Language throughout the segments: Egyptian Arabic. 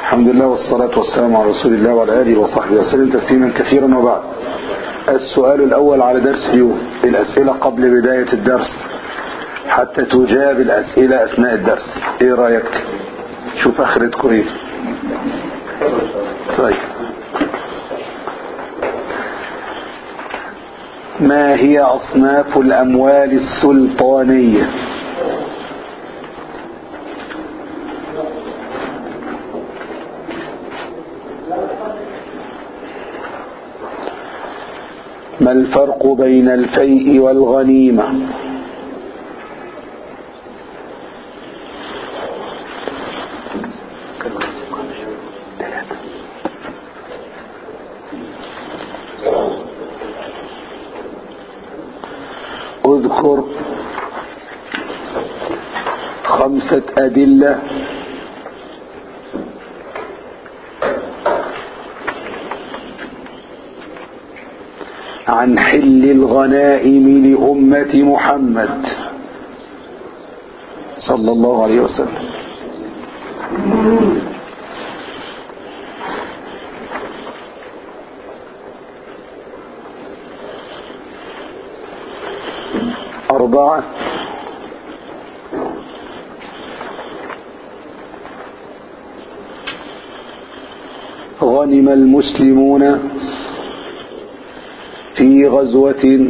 الحمد لله والصلاة والسلام على رسول الله وعلى آله وصحبه وسلم تسليما كثيرا وبعد السؤال الأول على درس اليوم الأسئلة قبل بداية الدرس حتى تجاب الأسئلة أثناء الدرس إيه رأيك شوف آخرتكم إيه طيب ما هي أصناف الأموال السلطانية ما الفرق بين الفيء والغنيمة اذكر خمسة أدلة عن حل الغنائم لأمة محمد صلى الله عليه وسلم أربعة غنم المسلمون في غزوة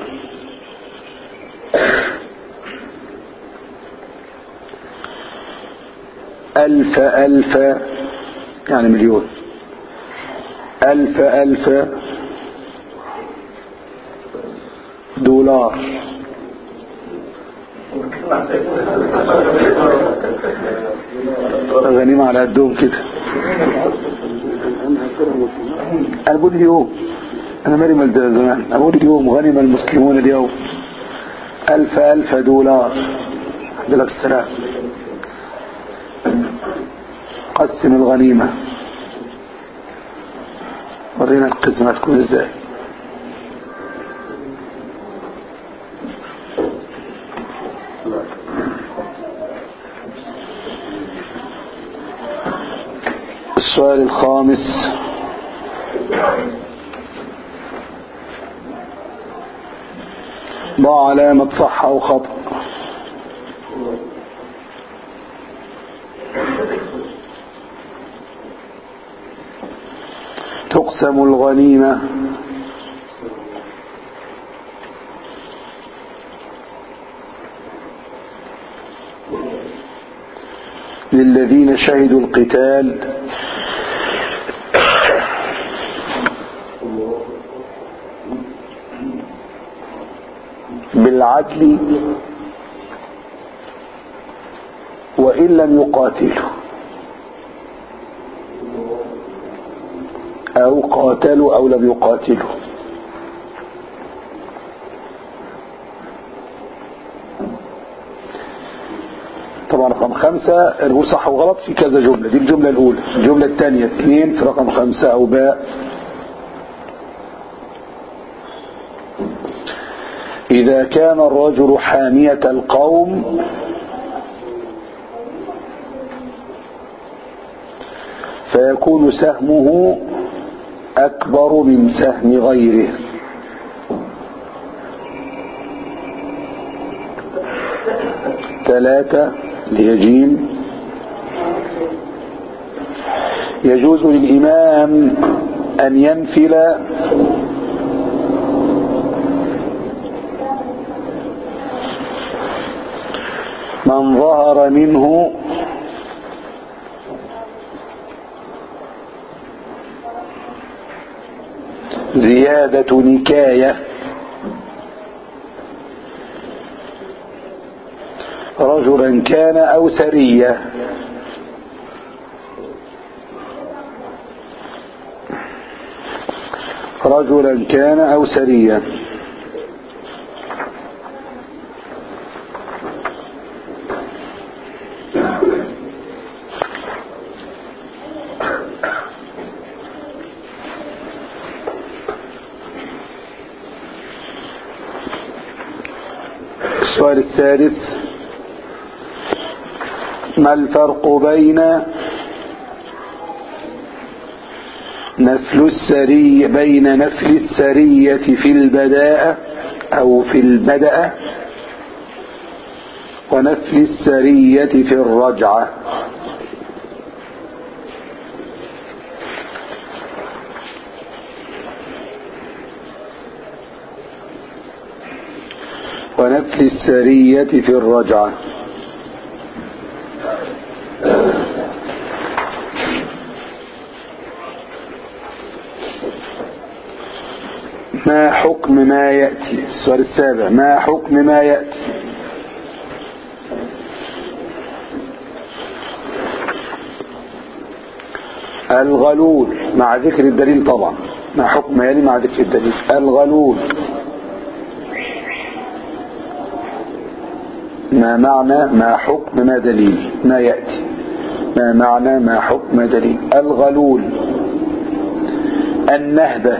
ألف ألف يعني مليون ألف ألف دولار غنيمة على قدهم كده أنا بقول اليوم أنا مالي مال زمان أنا بقول اليوم غنم المسلمون اليوم ألف ألف دولار الحمد لله السلام قسم الغنيمة ورينا القسمة تكون ازاي السؤال الخامس ضع علامة صح أو خطأ تقسم الغنيمة للذين شهدوا القتال بالعدل وإن لم يقاتلوا أو قاتلوا أو لم يقاتلوا طبعا رقم خمسة نقول صح وغلط في كذا جملة دي الجملة الأولى الجملة الثانية اثنين في رقم خمسة أو باء إذا كان الرجل حامية القوم فيكون سهمه أكبر من سهم غيره ثلاثة ليجيم يجوز للإمام أن ينفل من ظهر منه زيادة نكاية رجلا كان أو سرية رجلا كان أو سريا السؤال السادس ما الفرق بين نفل السرية بين نفل السرية في البداءة أو في البدأة ونفل السرية في الرجعة ونفل السرية في الرجعة ما حكم ما يأتي السؤال السابع ما حكم ما يأتي الغلول مع ذكر الدليل طبعا ما حكم ما يلي مع ذكر الدليل الغلول ما معنى ما حكم ما دليل ما يأتي ما معنى ما حكم ما دليل الغلول النهبة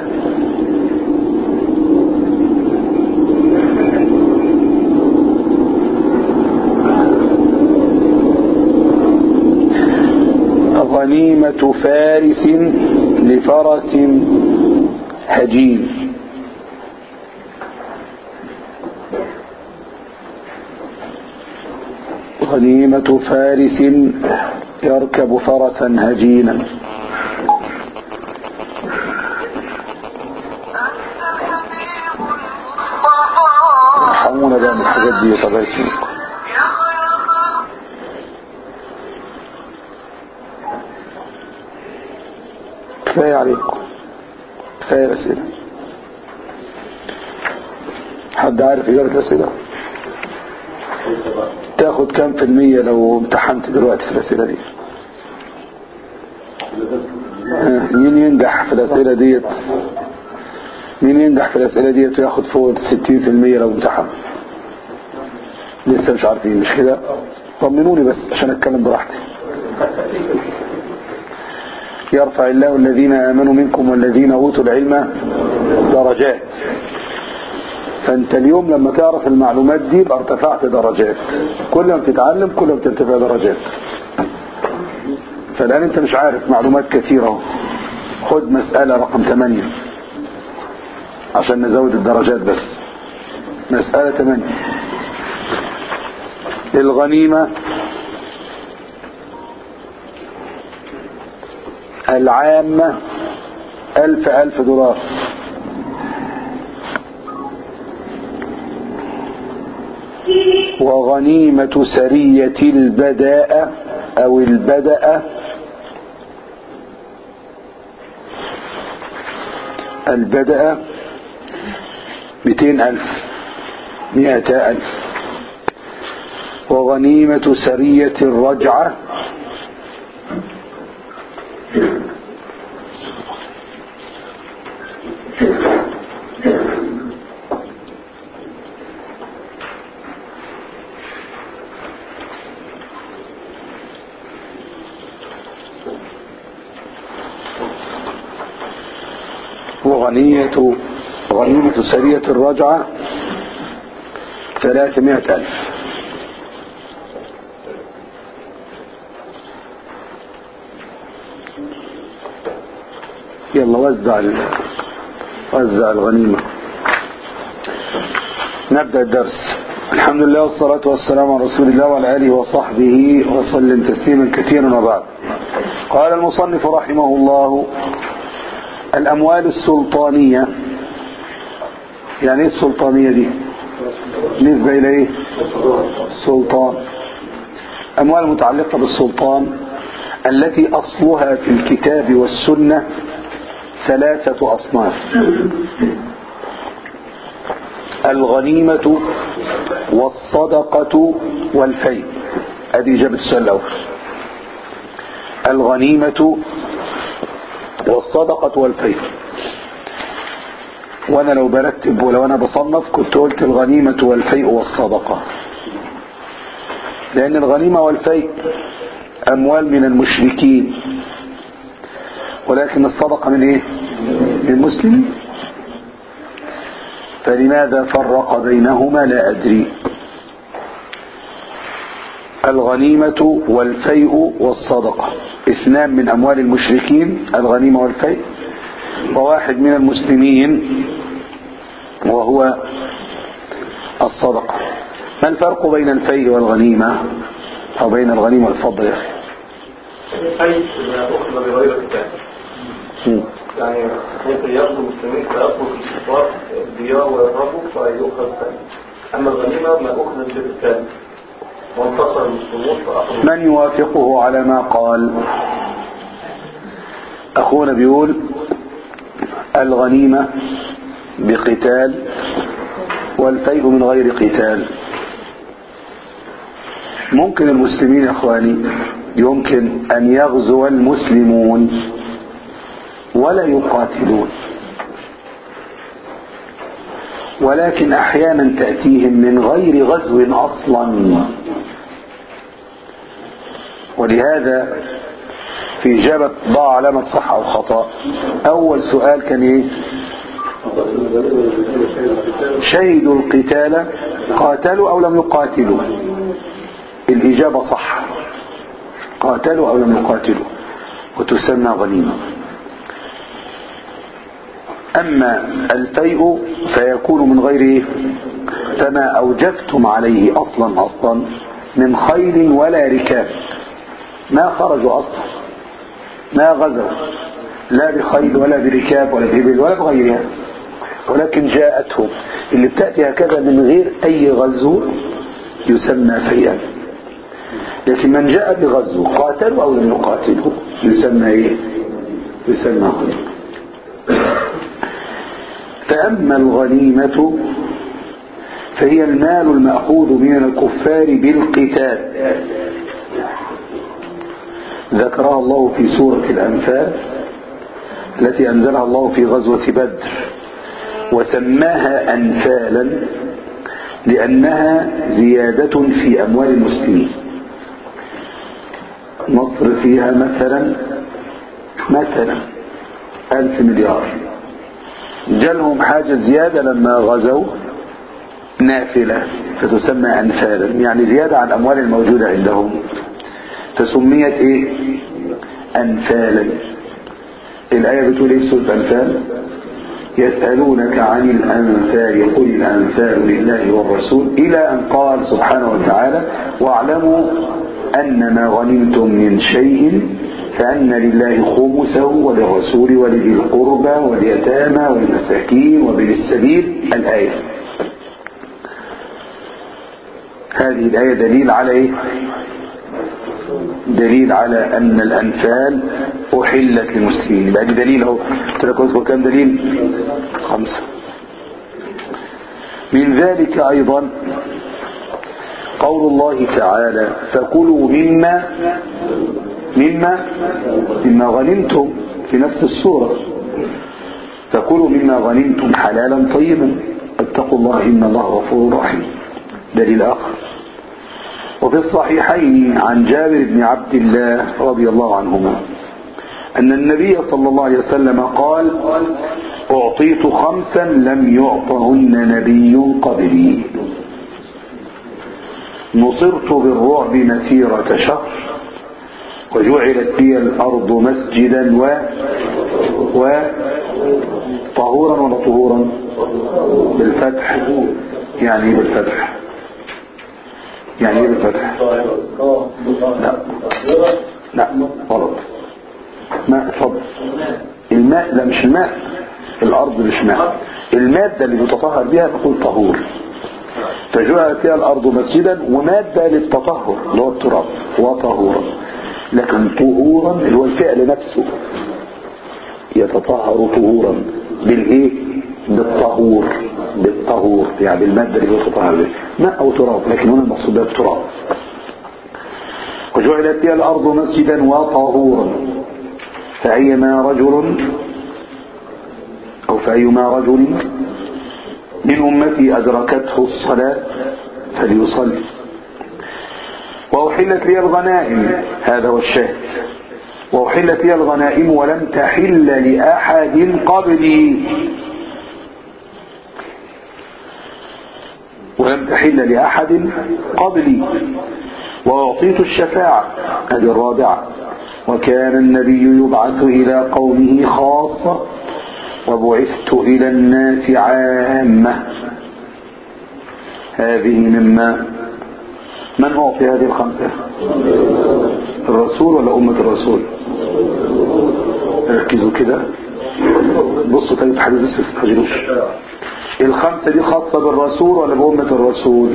غنيمة فارس لفرس هجين غنيمة فارس يركب فرسا هجينا ارحمونا بقى من الحاجات دي طبعا كفاية عليكم كفاية الأسئلة حد عارف إجابة الأسئلة تاخد كام في المية لو امتحنت دلوقتي في الأسئلة دي ها، مين ينجح في الأسئلة ديت مين ينجح في الأسئلة ديت وياخد فوق الستين في المية لو امتحن لسه مش عارفين مش كده طمنوني بس عشان اتكلم براحتي يرفع الله الذين آمنوا منكم والذين أوتوا العلم درجات فانت اليوم لما تعرف المعلومات دي يبقى ارتفعت درجات كل ما بتتعلم كل ما بترتفع درجات فالآن انت مش عارف معلومات كثيرة اهو. خد مسألة رقم 8 عشان نزود الدرجات بس مسألة 8 الغنيمة العامة ألف ألف دولار وغنيمة سرية البداء أو البدأ البدأ مئتين ألف مئة ألف وغنيمة سرية الرجعة وغنية غنيمة سرية الرجعة ثلاثمائة ألف يلا وزع ال- وزع الغنيمة نبدأ الدرس الحمد لله والصلاة والسلام على رسول الله وعلى آله وصحبه وسلم تسليما كثيرا وبعد قال المصنف رحمه الله الأموال السلطانية يعني ايه السلطانية دي نسبة إلى ايه السلطان أموال متعلقة بالسلطان التي أصلها في الكتاب والسنة ثلاثة أصناف الغنيمة والصدقة والفيء هذه إجابة السؤال الأول الغنيمة والصدقة والفيء وانا لو برتب ولو انا بصنف كنت قلت الغنيمة والفيء والصدقة لان الغنيمة والفيء اموال من المشركين ولكن الصدقة من ايه من المسلمين فلماذا فرق بينهما لا ادري الغنيمة والفيء والصدقة اثنان من اموال المشركين الغنيمة والفيء وواحد من المسلمين وهو الصدقة ما الفرق بين الفيء والغنيمة أو بين الغنيمة والفضل يا أخي الفيء ما أخذ بغير الكتاب مم. يعني ممكن ياخذوا المسلمين فيأخذوا الكفار الديار ويهربوا فيؤخذ فيء أما الغنيمة ما أخذ بالكتاب وانتصر المسلمون فأخذوا من يوافقه على ما قال أخونا بيقول الغنيمة بقتال والفيء من غير قتال ممكن المسلمين يا اخواني يمكن ان يغزو المسلمون ولا يقاتلون ولكن احيانا تأتيهم من غير غزو اصلا ولهذا في إجابة ضع علامة صح أو خطأ أول سؤال كان إيه شهدوا القتال قاتلوا أو لم يقاتلوا الإجابة صح قاتلوا أو لم يقاتلوا وتسمى غنيمة أما الفيء فيكون من غير إيه؟ فما أوجفتم عليه أصلا أصلا من خيل ولا ركاب ما خرجوا أصلا ما غزوا لا بخيل ولا بركاب ولا بإبل ولا بغيرها ولكن جاءتهم اللي بتأتي هكذا من غير أي غزو يسمى فيئا لكن من جاء بغزو قاتلوا أو لم يقاتلوا يسمى إيه يسمى غنيمة فأما الغنيمة فهي المال المأخوذ من الكفار بالقتال ذكرها الله في سورة الأنفال التي أنزلها الله في غزوة بدر وسماها أنفالا لأنها زيادة في أموال المسلمين مصر فيها مثلا مثلا ألف مليار جالهم حاجة زيادة لما غزوا نافلة فتسمى أنفالا يعني زيادة عن الأموال الموجودة عندهم فسميت إيه أنفالا الآية بتقول إيه سورة أنفال يسألونك عن الأنفال قل الأنفال لله والرسول إلى أن قال سبحانه وتعالى واعلموا أن ما غنمتم من شيء فأن لله خمسه وللرسول ولذي القربى واليتامى والمساكين وبن السبيل الآية هذه الآية دليل على إيه؟ دليل على أن الأنفال أحلت للمسلمين يبقى دي دليل أهو قلت لك اذكر كم دليل؟ خمسة من ذلك أيضا قول الله تعالى فكلوا مما مما مما غنمتم في نفس السورة فكلوا مما غنمتم حلالا طيبا اتقوا الله إن الله غفور رحيم دليل آخر وفي الصحيحين عن جابر بن عبد الله رضي الله عنهما أن النبي صلى الله عليه وسلم قال أعطيت خمسا لم يعطهن نبي قبلي نصرت بالرعب مسيرة شهر وجعلت لي الأرض مسجدا و و طهورا ولا طهورا بالفتح يعني ايه بالفتح يعني ايه بالفتح لا لا غلط ماء اتفضل الماء ده مش الماء الارض مش ماء المادة اللي بتطهر بها تقول طهور فجعلت فيها الارض مسجدا ومادة للتطهر اللي هو التراب وطهورا لكن طهورا اللي هو الفعل نفسه يتطهر طهورا بالايه بالطهور بالطهور يعني بالمادة اللي يتطهر بها ماء او تراب لكن هنا المقصود بها التراب وجعلت فيها الارض مسجدا وطهورا فأيما رجل أو فأيما رجل من أمتي أدركته الصلاة فليصلي وأحلت لي الغنائم هذا هو الشاهد وأحلت لي الغنائم ولم تحل لأحد قبلي ولم تحل لأحد قبلي وأعطيت الشفاعة هذه الرابعة وكان النبي يبعث إلى قومه خاصة وبعثت إلى الناس عامة هذه مما من هو في هذه الخمسة الرسول ولا أمة الرسول ركزوا كده بصوا طيب حديث بس ما تستعجلوش الخمسة دي خاصة بالرسول ولا بأمة الرسول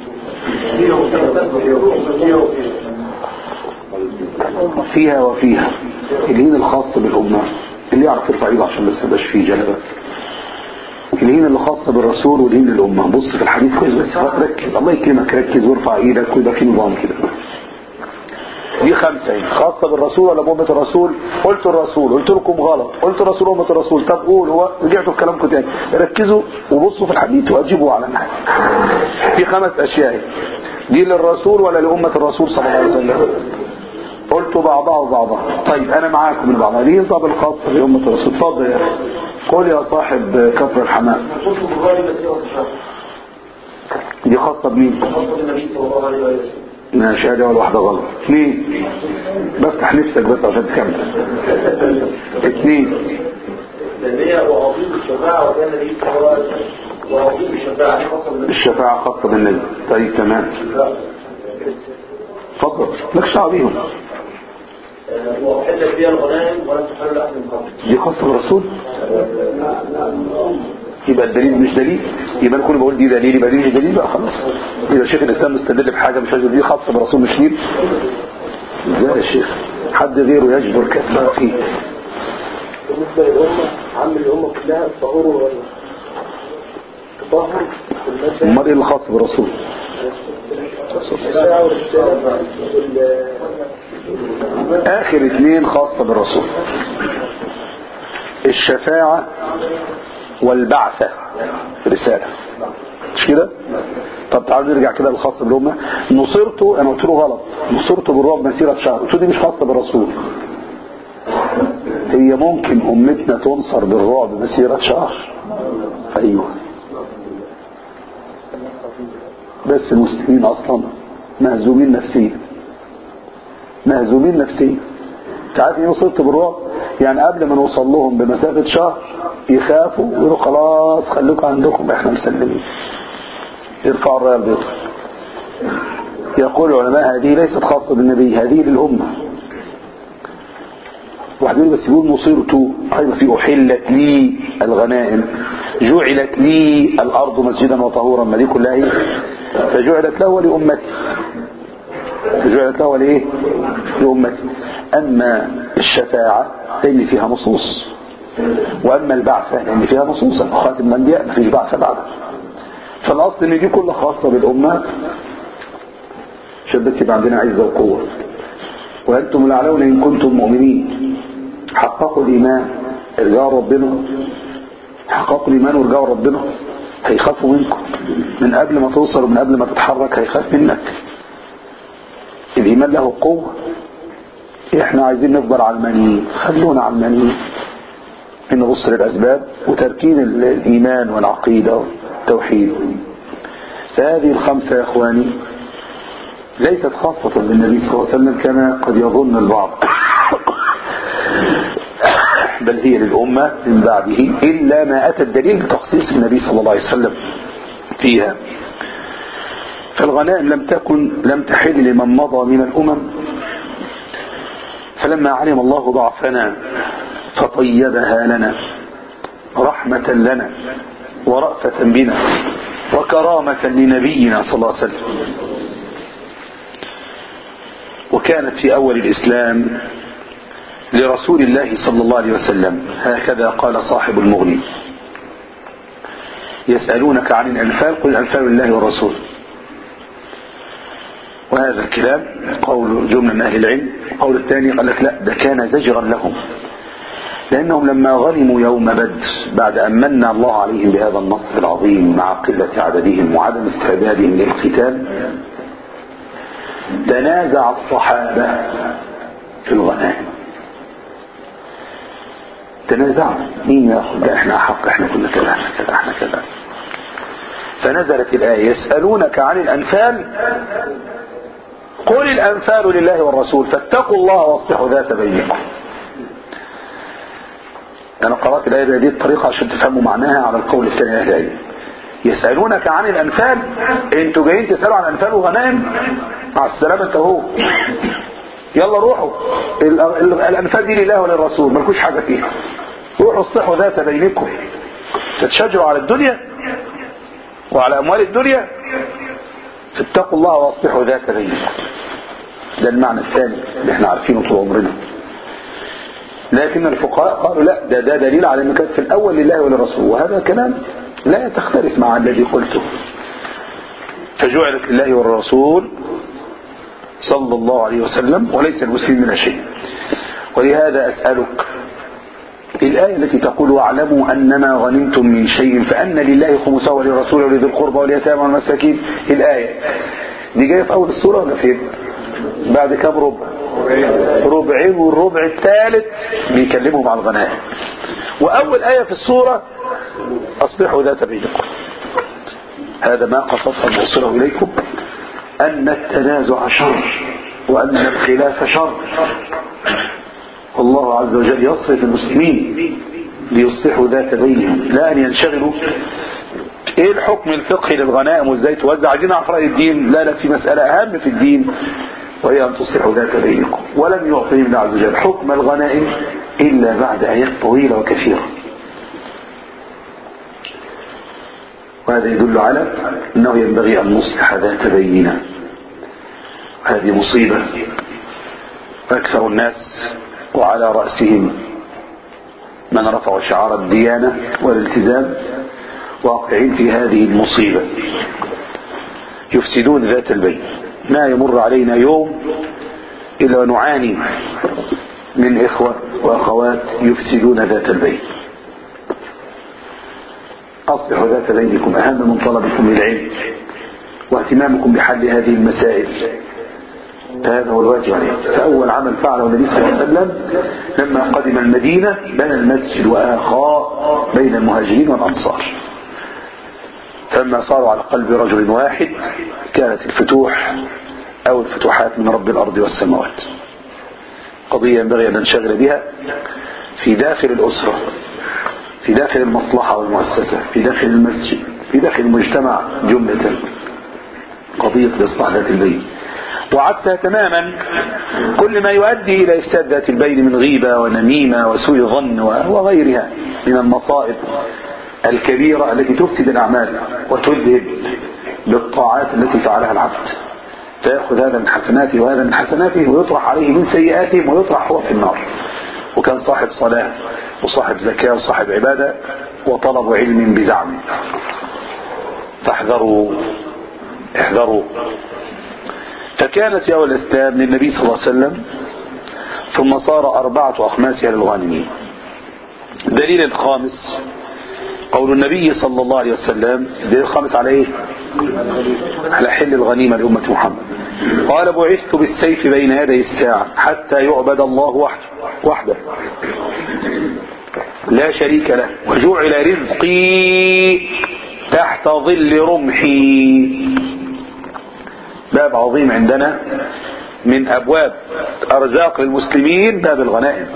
فيها وفيها الهين الخاص بالأمة اللي يعرف يرفع ايده عشان بس مبقاش فيه جلبة الهين اللي خاصة بالرسول والهين للأمة بص في الحديث كويس بس ركز الله يكرمك ركز وارفع ايدك ويبقى في نظام كده دي خمسة هنا خاصة بالرسول ولا بأمة الرسول قلت الرسول قلت لكم غلط قلت الرسول أمة الرسول طب قول هو رجعتوا في كلامكم تاني ركزوا وبصوا في الحديث وأجيبوا على النحو في خمس أشياء دي للرسول ولا لأمة الرسول صلى الله عليه وسلم قلت بعضها وبعضها طيب أنا معاكم من بعضها دي طب الخاصة بأمة الرسول اتفضل يا أخي قول يا صاحب كفر الحمام قلت البخاري بس هو الشهر دي خاصة بمين خاصة بالنبي صلى الله عليه وسلم ماشي هذه ولا واحدة غلط اثنين بفتح نفسك بس عشان تكمل اثنين لأن هي وعظيم الشفاعة وكان النبي صلى الله عليه وسلم وعظيم الشفاعة دي خاصة بالنبي الشفاعة خاصة بالنبي طيب تمام اتفضل مالكش دعوة بيهم آه، وأحلت فيها الغنائم ولم تحل لأحد من قبل دي خاصة بالرسول يبقى الدليل مش دليل يبقى انا كل بقول دي دليل يبقى دي مش دليل بقى خلاص يبقى شيخ الاسلام مستدل بحاجه مش عايز دي خاصه بالرسول مش دين ازاي يا شيخ حد غيره يجبر كسر فيه بالنسبة للأمة عم الأمة كلها الطهور ولا التطهر والمسح امال ايه اللي خاص بالرسول الساعة والرسالة وال- اخر اثنين خاصة بالرسول الشفاعة والبعثة رسالة مش كده طب تعالوا نرجع كده للخاص بالأمة نصرته انا قلت له غلط نصرته بالرعب مسيرة شهر قلت له دي مش خاصة بالرسول هي ممكن امتنا تنصر بالرعب مسيرة شهر ايوه بس المسلمين اصلا مهزومين نفسيا مهزومين نفسيا تعرف ايه وصلت بالرعب يعني قبل ما نوصل لهم بمسافة شهر يخافوا ويقولوا خلاص خليكم عندكم احنا مسلمين يرفعوا الرايه البيضاء يقول العلماء هذه ليست خاصة بالنبي هذه للأمة واحد يقول بس يقول مصيرته أيضا في أحلت لي الغنائم جعلت لي الأرض مسجدا وطهورا ما دي كلها إيه فجعلت له ولأمتي فجعلت له ولإيه لأمتي أما الشفاعة لأن فيها نصوص وأما البعثة لأن فيها نصوص خاتم الأنبياء ما فيش بعثة بعدها فالأصل إن دي كلها خاصة بالأمة عشان بس يبقى عندنا عزة وقوة وأنتم الأعلون إن كنتم مؤمنين حققوا الإيمان ارجعوا ربنا حققوا الإيمان وارجعوا ربنا هيخافوا منكم من قبل ما توصل ومن قبل ما تتحرك هيخاف منك الإيمان له قوة احنا عايزين نفضل علمانيين خلونا علمانيين نبص للأسباب وتركين الإيمان والعقيدة والتوحيد فهذه الخمسة يا إخواني ليست خاصة بالنبي صلى الله عليه وسلم كما قد يظن البعض بل هي للأمة من بعده إلا ما أتى الدليل بتخصيص النبي صلى الله عليه وسلم فيها فالغنائم لم تكن لم تحل لمن مضى من الأمم فلما علم الله ضعفنا فطيبها لنا رحمة لنا ورأفة بنا وكرامة لنبينا صلى الله عليه وسلم وكانت في أول الإسلام لرسول الله صلى الله عليه وسلم هكذا قال صاحب المغني يسألونك عن الأنفال قل الأنفال لله والرسول وهذا الكلام قول جملة من أهل العلم القول الثاني قال لك لا ده كان زجرا لهم لأنهم لما غنموا يوم بدر بعد أن من الله عليهم بهذا النصر العظيم مع قلة عددهم وعدم استعدادهم للقتال تنازع الصحابة في الغنائم تنازعوا مين ياخذ ده احنا احق احنا كنا كذا احنا كذا احنا كذا فنزلت الآية يسألونك عن الأنفال قل الأنفال لله والرسول فاتقوا الله واصلحوا ذات بينكم أنا قرأت الآية بهذه الطريقة عشان تفهموا معناها على القول الثاني أهل العلم يسألونك عن الأنفال انتوا جايين تسألوا عن الأنفال وغنائم مع السلامة انت هو يلا روحوا ال- ال- الأنفال دي لله وللرسول ملكوش حاجة فيها روحوا اصلحوا ذات بينكم تتشجروا على الدنيا وعلى أموال الدنيا اتقوا الله واصلحوا ذات بينكم ده المعنى الثاني اللي احنا عارفينه طول عمرنا لكن الفقهاء قالوا لا ده ده دليل على ان كانت في الاول لله وللرسول وهذا كلام لا تختلف مع الذي قلته فجعلت لله والرسول صلى الله عليه وسلم وليس المسلم من شيء ولهذا أسألك الآية التي تقول واعلموا أنما غنمتم من شيء فأن لله خمسه وللرسول ولذي القربى واليتامى والمساكين الآية دي جاية في أول السورة ولا فين؟ بعد كام ربع؟ ربعين والربع الثالث بيكلمهم عن الغنائم وأول آية في السورة أصلحوا ذات بينكم هذا ما قصدت أن أوصله إليكم أن التنازع شر وأن الخلاف شر والله عز وجل يصرف المسلمين ليصلحوا ذات بينهم لا أن ينشغلوا ايه الحكم الفقهي للغنائم وازاي توزع عايزين نعرف رأي الدين لا لا في مسألة أهم في الدين وهي أن تصلحوا ذات بينكم ولم يعطيهم الله عز وجل حكم الغنائم إلا بعد آيات طويلة وكثيرة وهذا يدل على أنه ينبغي أن نصلح ذات بيننا هذه مصيبة أكثر الناس وعلى رأسهم من رفعوا شعار الديانة والالتزام واقعين في هذه المصيبة يفسدون ذات البين ما يمر علينا يوم إلا ونعاني من إخوة وأخوات يفسدون ذات البين أصلحوا ذات بينكم أهم من طلبكم للعلم واهتمامكم بحل هذه المسائل هذا هو الواجب عليه فأول عمل فعله النبي صلى الله عليه وسلم لما قدم المدينة بنى المسجد وآخاء بين المهاجرين والأنصار فلما صاروا على قلب رجل واحد كانت الفتوح أو الفتوحات من رب الأرض والسماوات قضية ينبغي أن ننشغل بها في داخل الأسرة في داخل المصلحة والمؤسسة في داخل المسجد في داخل المجتمع جملة قضية الإصلاح ذات البين وعكسها تماما كل ما يؤدي إلى إفساد ذات البين من غيبة ونميمة وسوء ظن وغيرها من المصائب الكبيرة التي تفسد الأعمال وتذهب بالطاعات التي فعلها العبد فيأخذ هذا من حسناته وهذا من حسناته ويطرح عليه من سيئاتهم ويطرح هو في النار وكان صاحب صلاة وصاحب زكاة وصاحب عبادة وطلب علم بزعمه فاحذروا احذروا فكانت في أول الإسلام للنبي صلى الله عليه وسلم ثم صار أربعة أخماسها للغانمين دليل الخامس قول النبي صلى الله عليه وسلم الدليل الخامس على ايه على حل الغنيمة لأمة محمد قال بعثت بالسيف بين يدي الساعة حتى يعبد الله وحده وحده لا شريك له وجعل رزقي تحت ظل رمحي باب عظيم عندنا من أبواب أرزاق المسلمين باب الغنائم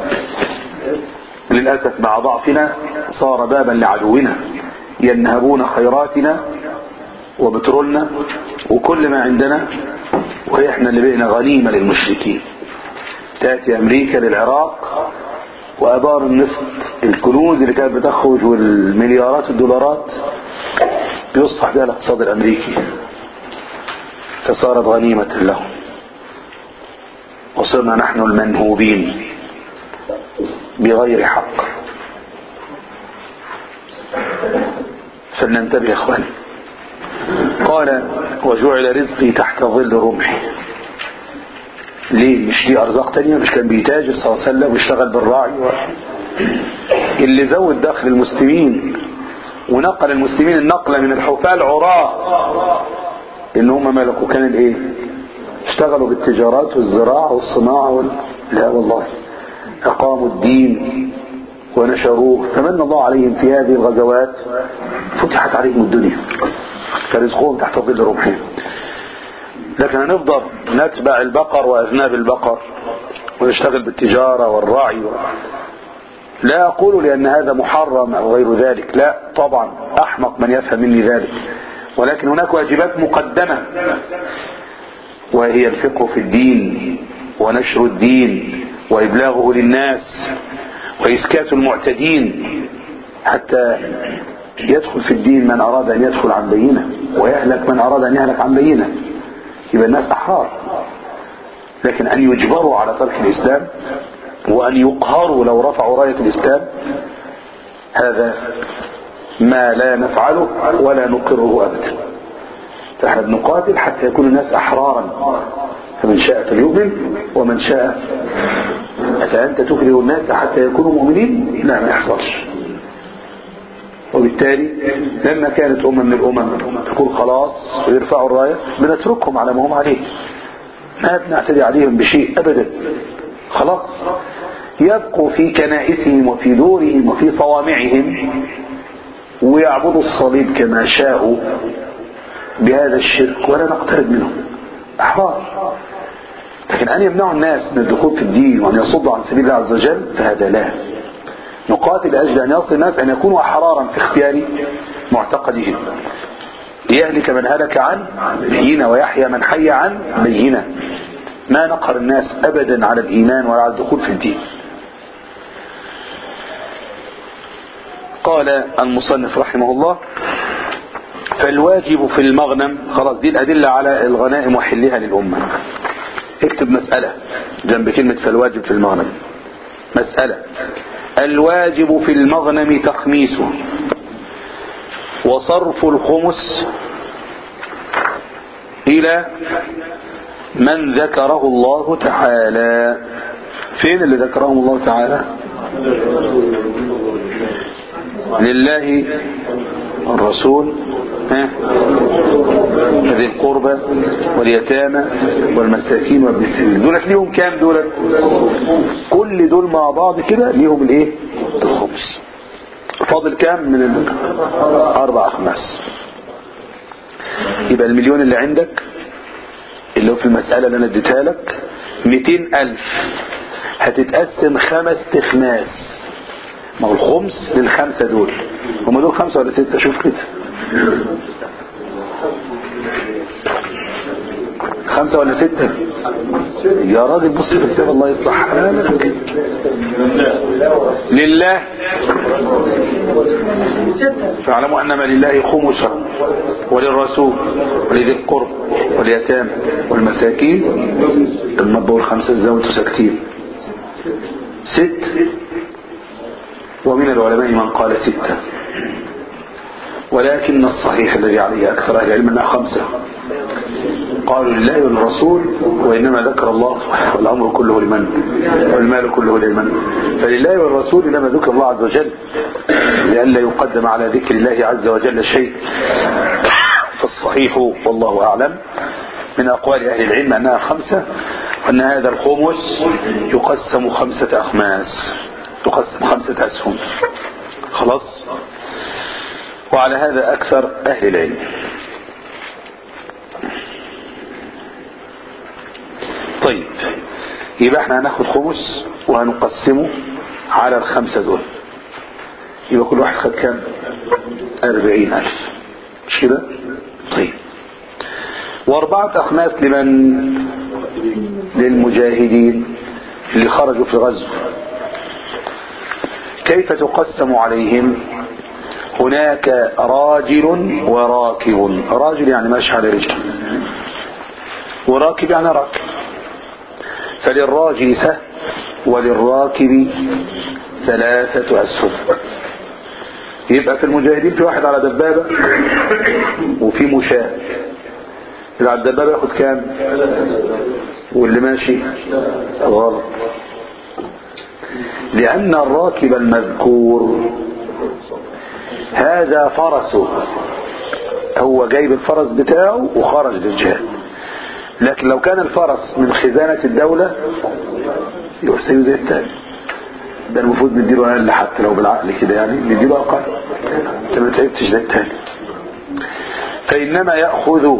للأسف مع ضعفنا صار بابا لعدونا ينهبون خيراتنا وبترولنا وكل ما عندنا وإحنا اللي بقينا غنيمة للمشركين تأتي أمريكا للعراق وأبار النفط الكنوز اللي كانت بتخرج والمليارات الدولارات بيصبح بها الاقتصاد الأمريكي فصارت غنيمة لهم وصرنا نحن المنهوبين بغير حق فلننتبه يا اخواني قال وجعل رزقي تحت ظل رمحي ليه مش دي ارزاق تانية مش كان بيتاجر صلى الله عليه وسلم ويشتغل بالراعي و... اللي زود دخل المسلمين ونقل المسلمين النقلة من الحفاة العراة ان هم ملكوا كان الايه اشتغلوا بالتجارات والزراعة والصناعة وال... لا والله أقاموا الدين ونشروه فمن الله عليهم في هذه الغزوات فتحت عليهم الدنيا فرزقهم تحت ظل رمحهم لكن هنفضل نتبع البقر وأذناب البقر ونشتغل بالتجارة والرعي و... لا أقول لأن هذا محرم أو غير ذلك لا طبعا أحمق من يفهم مني ذلك ولكن هناك واجبات مقدمة وهي الفقه في الدين ونشر الدين وإبلاغه للناس وإسكات المعتدين حتى يدخل في الدين من أراد أن يدخل عن بينه ويهلك من أراد أن يهلك عن بينه يبقى الناس أحرار لكن أن يجبروا على ترك الإسلام وأن يقهروا لو رفعوا راية الإسلام هذا ما لا نفعله ولا نقره أبدا فاحنا بنقاتل حتى يكون الناس أحرارا فمن شاء فليؤمن ومن شاء أفأنت تكره الناس حتى يكونوا مؤمنين لا ما يحصلش وبالتالي لما كانت أمة من الأمم تقول خلاص ويرفعوا الراية بنتركهم على ما هم عليه ما بنعتدي عليهم بشيء أبدا خلاص يبقوا في كنائسهم وفي دورهم وفي صوامعهم ويعبدوا الصليب كما شاءوا بهذا الشرك ولا نقترب منهم أحرار لكن أن يمنعوا الناس من الدخول في الدين وأن يصدوا عن سبيل الله عز وجل فهذا لا نقاتل أجل أن يصل الناس أن يكونوا أحرارا في اختيار معتقدهم ليهلك من هلك عن بينة ويحيى من حي عن بينة ما نقهر الناس أبدا على الإيمان ولا على الدخول في الدين قال المصنف رحمه الله فالواجب في المغنم خلاص دي الأدلة على الغنائم وحلها للأمة اكتب مسألة جنب كلمة فالواجب في المغنم مسألة الواجب في المغنم تخميسه وصرف الخمس إلى من ذكره الله تعالى فين اللي ذكرهم الله تعالى لله الرسول ها ذي القربى واليتامى والمساكين وابن السبيل دولت ليهم كام دولت كل دول مع بعض كده ليهم الايه الخمس فاضل كام من الاربع اخماس يبقى المليون اللي عندك اللي هو في المسألة اللي انا اديتها لك 200 ألف هتتقسم خمس تخماس ما هو الخمس للخمسة دول هم دول خمسة ولا ستة شوف كده خمسة ولا ستة يا راجل بص في الكتاب الله يصلح حالك لله فاعلموا انما لله خمسا وللرسول ولذي القرب واليتامى والمساكين لما بقول خمسة ازاي وانتوا ساكتين ست ومن العلماء من قال ستة ولكن الصحيح الذي عليه أكثر أهل العلم أنها خمسة قالوا لله وللرسول وإنما ذكر الله والأمر كله لمن والمال كله لمن فلله والرسول إنما ذكر الله عز وجل لئلا يقدم على ذكر الله عز وجل شيء فالصحيح والله أعلم من أقوال أهل العلم أنها خمسة وأن هذا الخمس يقسم خمسة أخماس تقسم خمسة أسهم خلاص وعلى هذا أكثر أهل العلم طيب يبقى احنا هناخد خمس وهنقسمه على الخمسة دول يبقى كل واحد خد كام أربعين ألف مش كده طيب وأربعة أخماس لمن للمجاهدين اللي خرجوا في غزو كيف تقسم عليهم هناك راجل وراكب راجل يعني ماشي على رجله وراكب يعني راكب فللراجل سهم وللراكب ثلاثة أسهم يبقى في المجاهدين في واحد على دبابة وفي مشاة اللي على الدبابة ياخد كام واللي ماشي غلط لأن الراكب المذكور هذا فرسه هو جايب الفرس بتاعه وخرج للجهاد لكن لو كان الفرس من خزانة الدولة يبقى سيو زي التاني ده المفروض نديله اقل حتى لو بالعقل كده يعني نديله اقل انت ما تعبتش زي التاني فانما ياخذ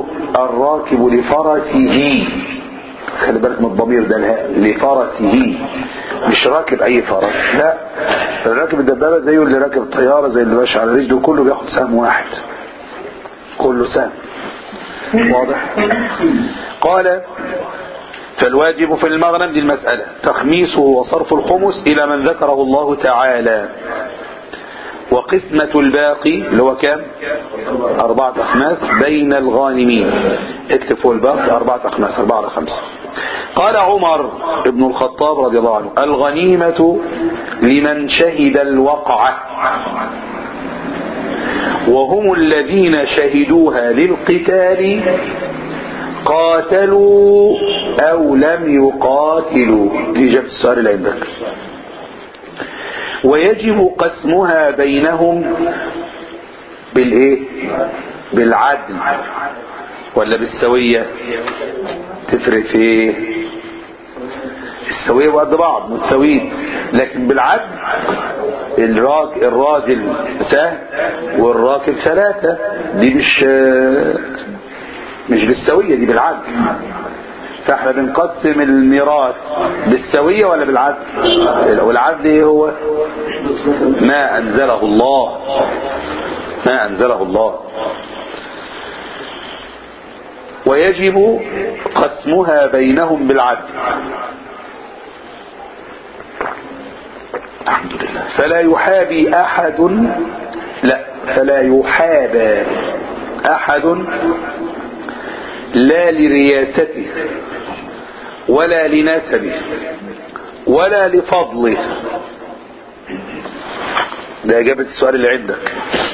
الراكب لفرسه خلي بالك من الضمير ده الهاء لفرسه مش راكب اي فرس لا اللي راكب الدبابة زيه اللي راكب الطيارة زي اللي ماشي على رجله كله بياخد سهم واحد كله سهم واضح قال فالواجب في المغنم دي المسألة تخميسه وصرف الخمس إلى من ذكره الله تعالى وقسمة الباقي اللي هو كام أربعة أخماس بين الغانمين اكتب فوق الباقي أربعة أخماس أربعة على خمسة قال عمر ابن الخطاب رضي الله عنه الغنيمة لمن شهد الوقعة وهم الذين شهدوها للقتال قاتلوا أو لم يقاتلوا دي إجابة السؤال اللي عندك ويجب قسمها بينهم بالايه بالعدل ولا بالسوية تفرق في ايه السوية وقد بعض متساويين لكن بالعدل الراك الراجل سهم والراكب ثلاثة دي مش مش بالسوية دي بالعدل فاحنا بنقسم الميراث بالسوية ولا بالعدل والعدل ايه هو ما انزله الله ما انزله الله ويجب قسمها بينهم بالعدل الحمد لله فلا يحابي احد لا فلا يحابى احد لا لرياسته ولا لنسبه ولا لفضله ده اجابة السؤال اللي عندك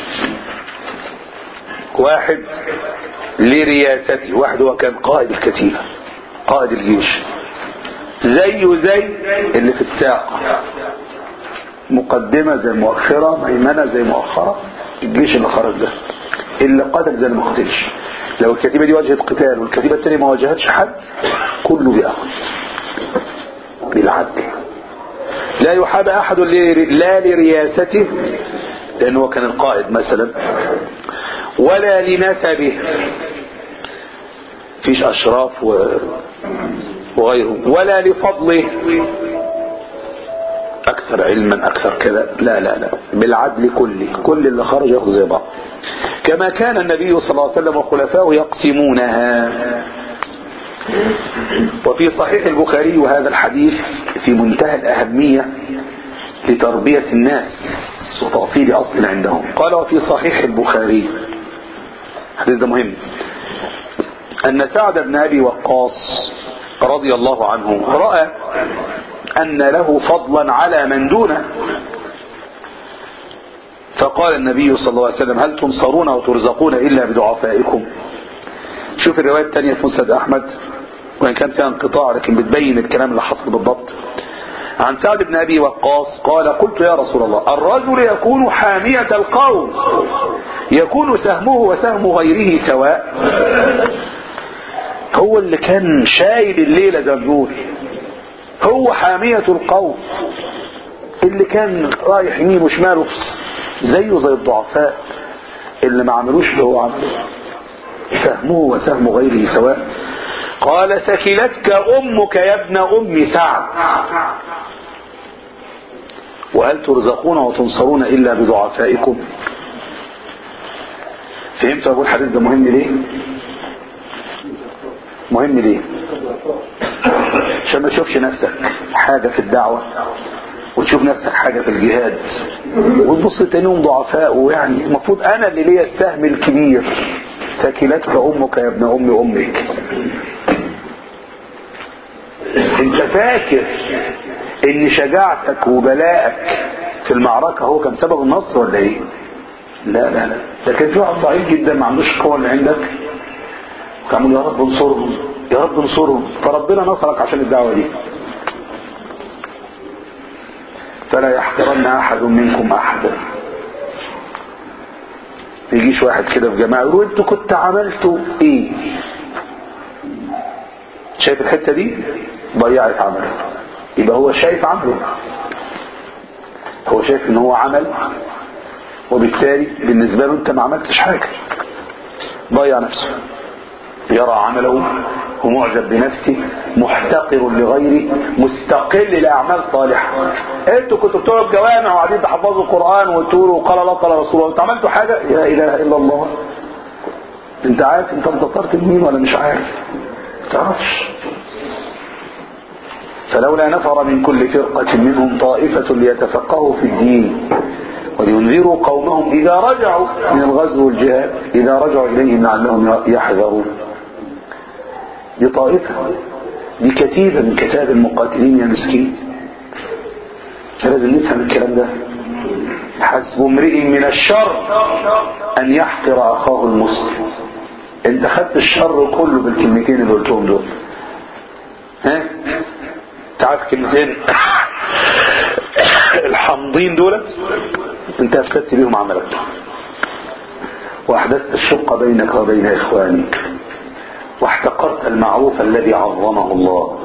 واحد لرياسته واحد هو كان قائد الكتيبة قائد الجيش زيه زي اللي في الساق مقدمة زي مؤخرة ميمنة زي مؤخرة الجيش اللي خرج ده اللي قتل زي اللي ما قتلش لو الكتيبة دي واجهت قتال والكتيبة التانية ما واجهتش حد كله بيأخذ بالعدل لا يحاب أحد لا لرياسته لأنه هو كان القائد مثلا ولا لنسبه فيش أشراف و... وغيره ولا لفضله أكثر علما أكثر كذا لا لا لا بالعدل كله كل اللي خرج ياخذ زي بعض كما كان النبي صلى الله عليه وسلم وخلفائه يقسمونها وفي صحيح البخاري وهذا الحديث في منتهى الأهمية لتربية الناس وتأصيل أصل عندهم قال وفي صحيح البخاري الحديث ده مهم أن سعد بن أبي وقاص رضي الله عنه رأى أن له فضلا على من دونه فقال النبي صلى الله عليه وسلم هل تنصرون وترزقون إلا بدعفائكم شوف الرواية الثانية في مسند أحمد وإن كان فيها انقطاع لكن بتبين الكلام اللي حصل بالضبط عن سعد بن أبي وقاص قال قلت يا رسول الله الرجل يكون حامية القوم يكون سهمه وسهم غيره سواء هو اللي كان شايل الليلة زي ما بنقول هو حامية القوم اللي كان رايح يمين وشمال زيه زي الضعفاء اللي ما عملوش اللي هو عمله سهمه وسهم غيره سواء قال سكلتك امك يا ابن ام سعد وهل ترزقون وتنصرون الا بضعفائكم فهمت اقول الحديث ده مهم ليه مهم ليه عشان ما تشوفش نفسك حاجة في الدعوة وتشوف نفسك حاجة في الجهاد وتبص تانيهم ضعفاء ويعني المفروض انا اللي ليا السهم الكبير ثكلتك امك يا ابن ام امك انت فاكر ان شجاعتك وبلاءك في المعركة هو كان سبب النصر ولا ايه لا لا لا ده كان في واحد ضعيف جدا ما عندوش القوة اللي عندك كان يا رب انصرهم يا رب انصرهم فربنا نصرك عشان الدعوة دي فلا يحقرن احد منكم احدا يجيش واحد كده في جماعة يقول انتوا كنت عملتوا ايه شايف الحتة دي ضيعت عمله يبقى هو شايف عمله هو شايف ان هو عمل وبالتالي بالنسبة له انت ما عملتش حاجة ضيع نفسه يرى عمله ومعجب بنفسه محتقر لغيره مستقل لأعمال صالحة انتوا كنتوا بتوع الجوامع وقاعدين تحفظوا القرآن وتقولوا قال الله قال رسول الله انتوا عملتوا حاجة لا إله إلا الله انت عارف انت انتصرت لمين ولا مش عارف تعرفش فلولا نفر من كل فرقة منهم طائفة ليتفقهوا في الدين ولينذروا قومهم إذا رجعوا من الغزو والجهاد إذا رجعوا إليهم لعلهم يحذرون دي طائفة دي كتيبة من كتاب المقاتلين يا مسكين فلازم نفهم الكلام ده حسب امرئ من الشر أن يحقر أخاه المسلم انت خدت الشر كله بالكلمتين اللي قلتهم دول ها تعرف كلمتين الحمضين دولت انت افسدت بيهم عملك واحدثت الشق بينك وبين اخوانك واحتقرت المعروف الذي عظمه الله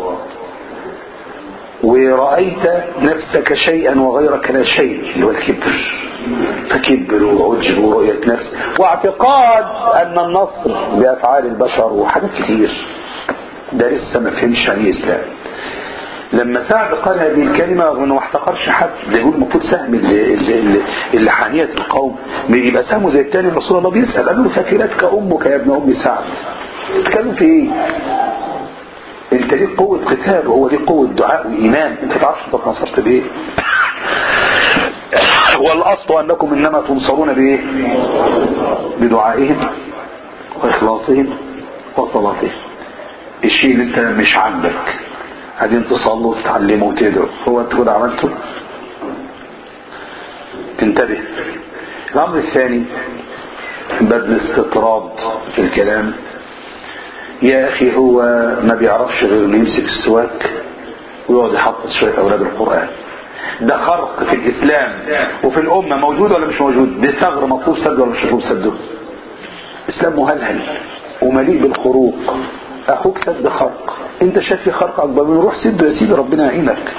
ورأيت نفسك شيئا وغيرك لا شيء اللي هو الكبر فكبر وعجب ورؤية نفس واعتقاد ان النصر بافعال البشر وحاجات كتير ده لسه ما فهمش يعني اسلام لما سعد قال هذه الكلمة رغم انه ما احتقرش حد ده يقول المفروض سهم اللي, اللي, اللي حانية القوم يبقى سهمه زي التاني رسول الله بيسأل قال له فكرتك امك يا ابن ام سعد تتكلم في ايه انت ليك قوة قتال وهو ليك قوة دعاء وايمان انت تعرفش انت اتنصرت بايه والاصل انكم انما تنصرون بايه بدعائهم واخلاصهم وصلاتهم الشيء اللي انت مش عاجبك قاعدين تصلوا وتتعلموا وتدعوا هو انت كده عملته انتبه الامر الثاني بذل استطراد في الكلام يا اخي هو ما بيعرفش غير انه يمسك السواك ويقعد يحفظ شويه اولاد القران ده خرق في الاسلام وفي الامه موجود ولا مش موجود ده ثغر مطلوب سده ولا مش مطلوب سده الاسلام مهلهل ومليء بالخروق اخوك سد خرق انت شايف في خرق اكبر من روح سده يا سيدي ربنا يعينك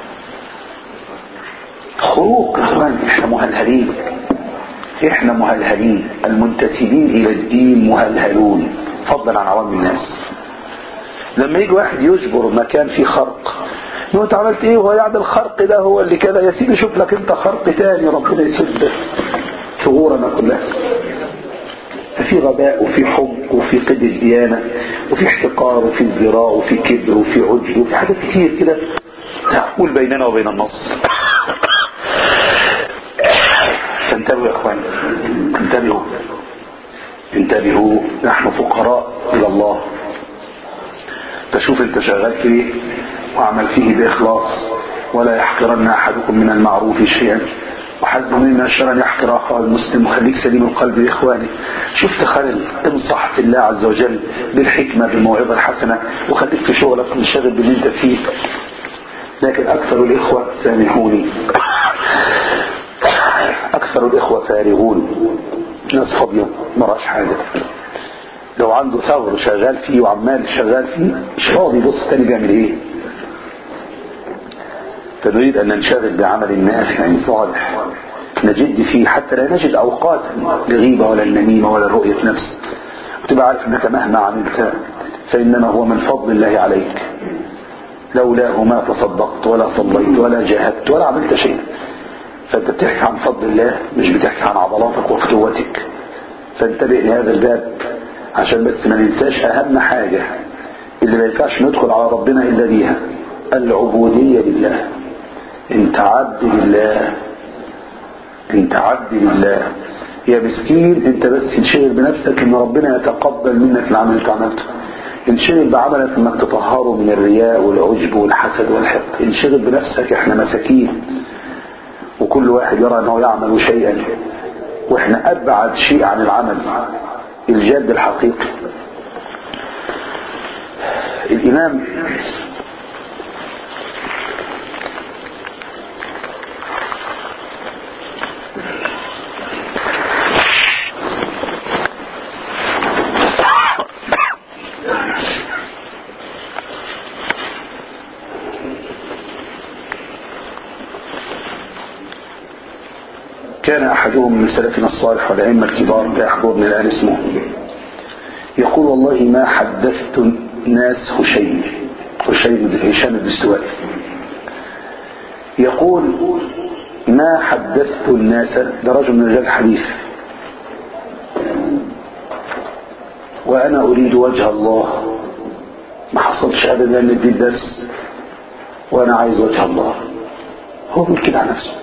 خروق يا اخوان احنا مهلهلين احنا مهلهلين المنتسبين الى الدين مهلهلون فضلا عن عوام الناس لما يجي واحد يجبر مكان فيه خرق يقول انت عملت ايه وهو يعني الخرق ده هو اللي كده يا سيدي شوف لك انت خرق تاني ربنا يسد ثغورنا كلها ففي غباء وفي حب وفي قد الديانة وفي احتقار وفي ازدراء وفي كبر وفي عجب وفي حاجات كتير كده تحول بيننا وبين النص فانتبهوا يا اخواني انتبهوا انتبهوا نحن فقراء الى الله فشوف انت شغال في ايه واعمل فيه باخلاص ولا يحقرن احدكم من المعروف شيئا وحسب مما الشر ان يحقر اخاه المسلم وخليك سليم القلب يا اخواني شوف تخلل انصح في الله عز وجل بالحكمة بالموعظة الحسنة وخليك في شغلك منشغل باللي انت فيه لكن اكثر الاخوة سامحوني اكثر الاخوة فارغون ناس فاضية مراش حاجة لو عنده ثغر شغال فيه وعمال شغال فيه مش فاضي بص تاني بيعمل ايه فنريد ان ننشغل بعمل الناس يعني صالح نجد فيه حتى لا نجد اوقات لغيبة ولا النميمة ولا رؤية نفس وتبقى عارف انك مهما عملت فانما هو من فضل الله عليك لولاه ما تصدقت ولا صليت ولا جاهدت ولا عملت شيء فانت بتحكي عن فضل الله مش بتحكي عن عضلاتك وفتوتك فانتبه لهذا الباب عشان بس ما ننساش اهم حاجة اللي ما ينفعش ندخل على ربنا الا بيها العبودية لله انت عبد لله انت عبد لله يا مسكين انت بس انشغل بنفسك ان ربنا يتقبل منك العمل اللي انت عملته انشغل بعملك انك تطهره من الرياء والعجب والحسد والحقد انشغل بنفسك احنا مساكين وكل واحد يرى انه يعمل شيئا واحنا ابعد شيء عن العمل الجد الحقيقي الامام كان أحدهم من سلفنا الصالح والأئمة الكبار لا يحضرني الآن اسمه يقول والله ما حدثت ناس هشيم هشيم هشام الدستوائي يقول ما حدثت الناس ده رجل من رجال الحديث وأنا أريد وجه الله ما حصلش أبدا أن ادي الدرس وأنا عايز وجه الله هو بيقول كده على نفسه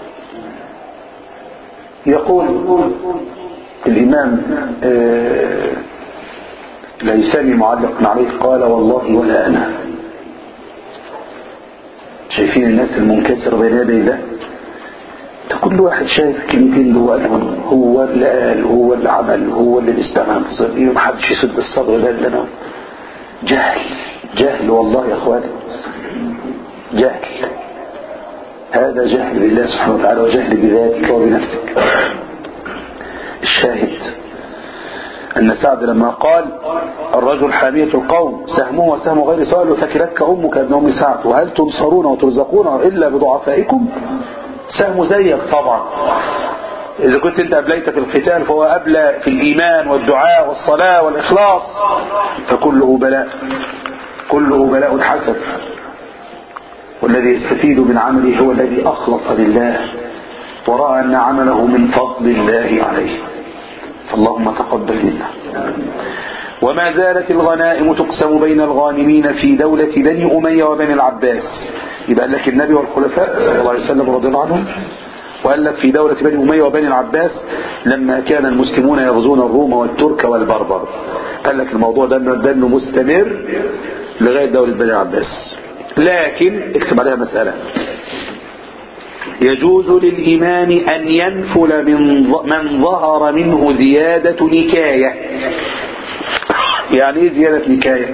يقول الإمام آه ليساني معلق عليه قال والله ولا أنا شايفين الناس المنكسرة بين يدي الله ده كل واحد شايف كلمتين اللي هو قالهم هو اللي قال هو اللي عمل هو اللي بيستعمل في صدري محدش يسد الصدر ده اللي انا جهل جهل والله يا اخواتي جهل هذا جهل بالله سبحانه وتعالى وجهل بذاتك وبنفسك الشاهد أن سعد لما قال الرجل حامية القوم سهمه وسهم غير سؤال فكلتك أمك ابن أم سعد وهل تنصرون وترزقون إلا بضعفائكم سهم زيك طبعا إذا كنت أنت أبليت في القتال فهو أبلى في الإيمان والدعاء والصلاة والإخلاص فكله بلاء كله بلاء حسن والذي يستفيد من عمله هو الذي أخلص لله ورأى أن عمله من فضل الله عليه فاللهم تقبل منا وما زالت الغنائم تقسم بين الغانمين في دولة بني أمية وبني العباس يبقى لك النبي والخلفاء صلى الله عليه وسلم رضي الله عنهم وقال لك في دولة بني أمية وبني العباس لما كان المسلمون يغزون الروم والترك والبربر قال لك الموضوع ده ده انه مستمر لغاية دولة بني العباس لكن اكتب عليها مسألة يجوز للإمام أن ينفل من من ظهر منه زيادة نكاية يعني ايه زيادة نكاية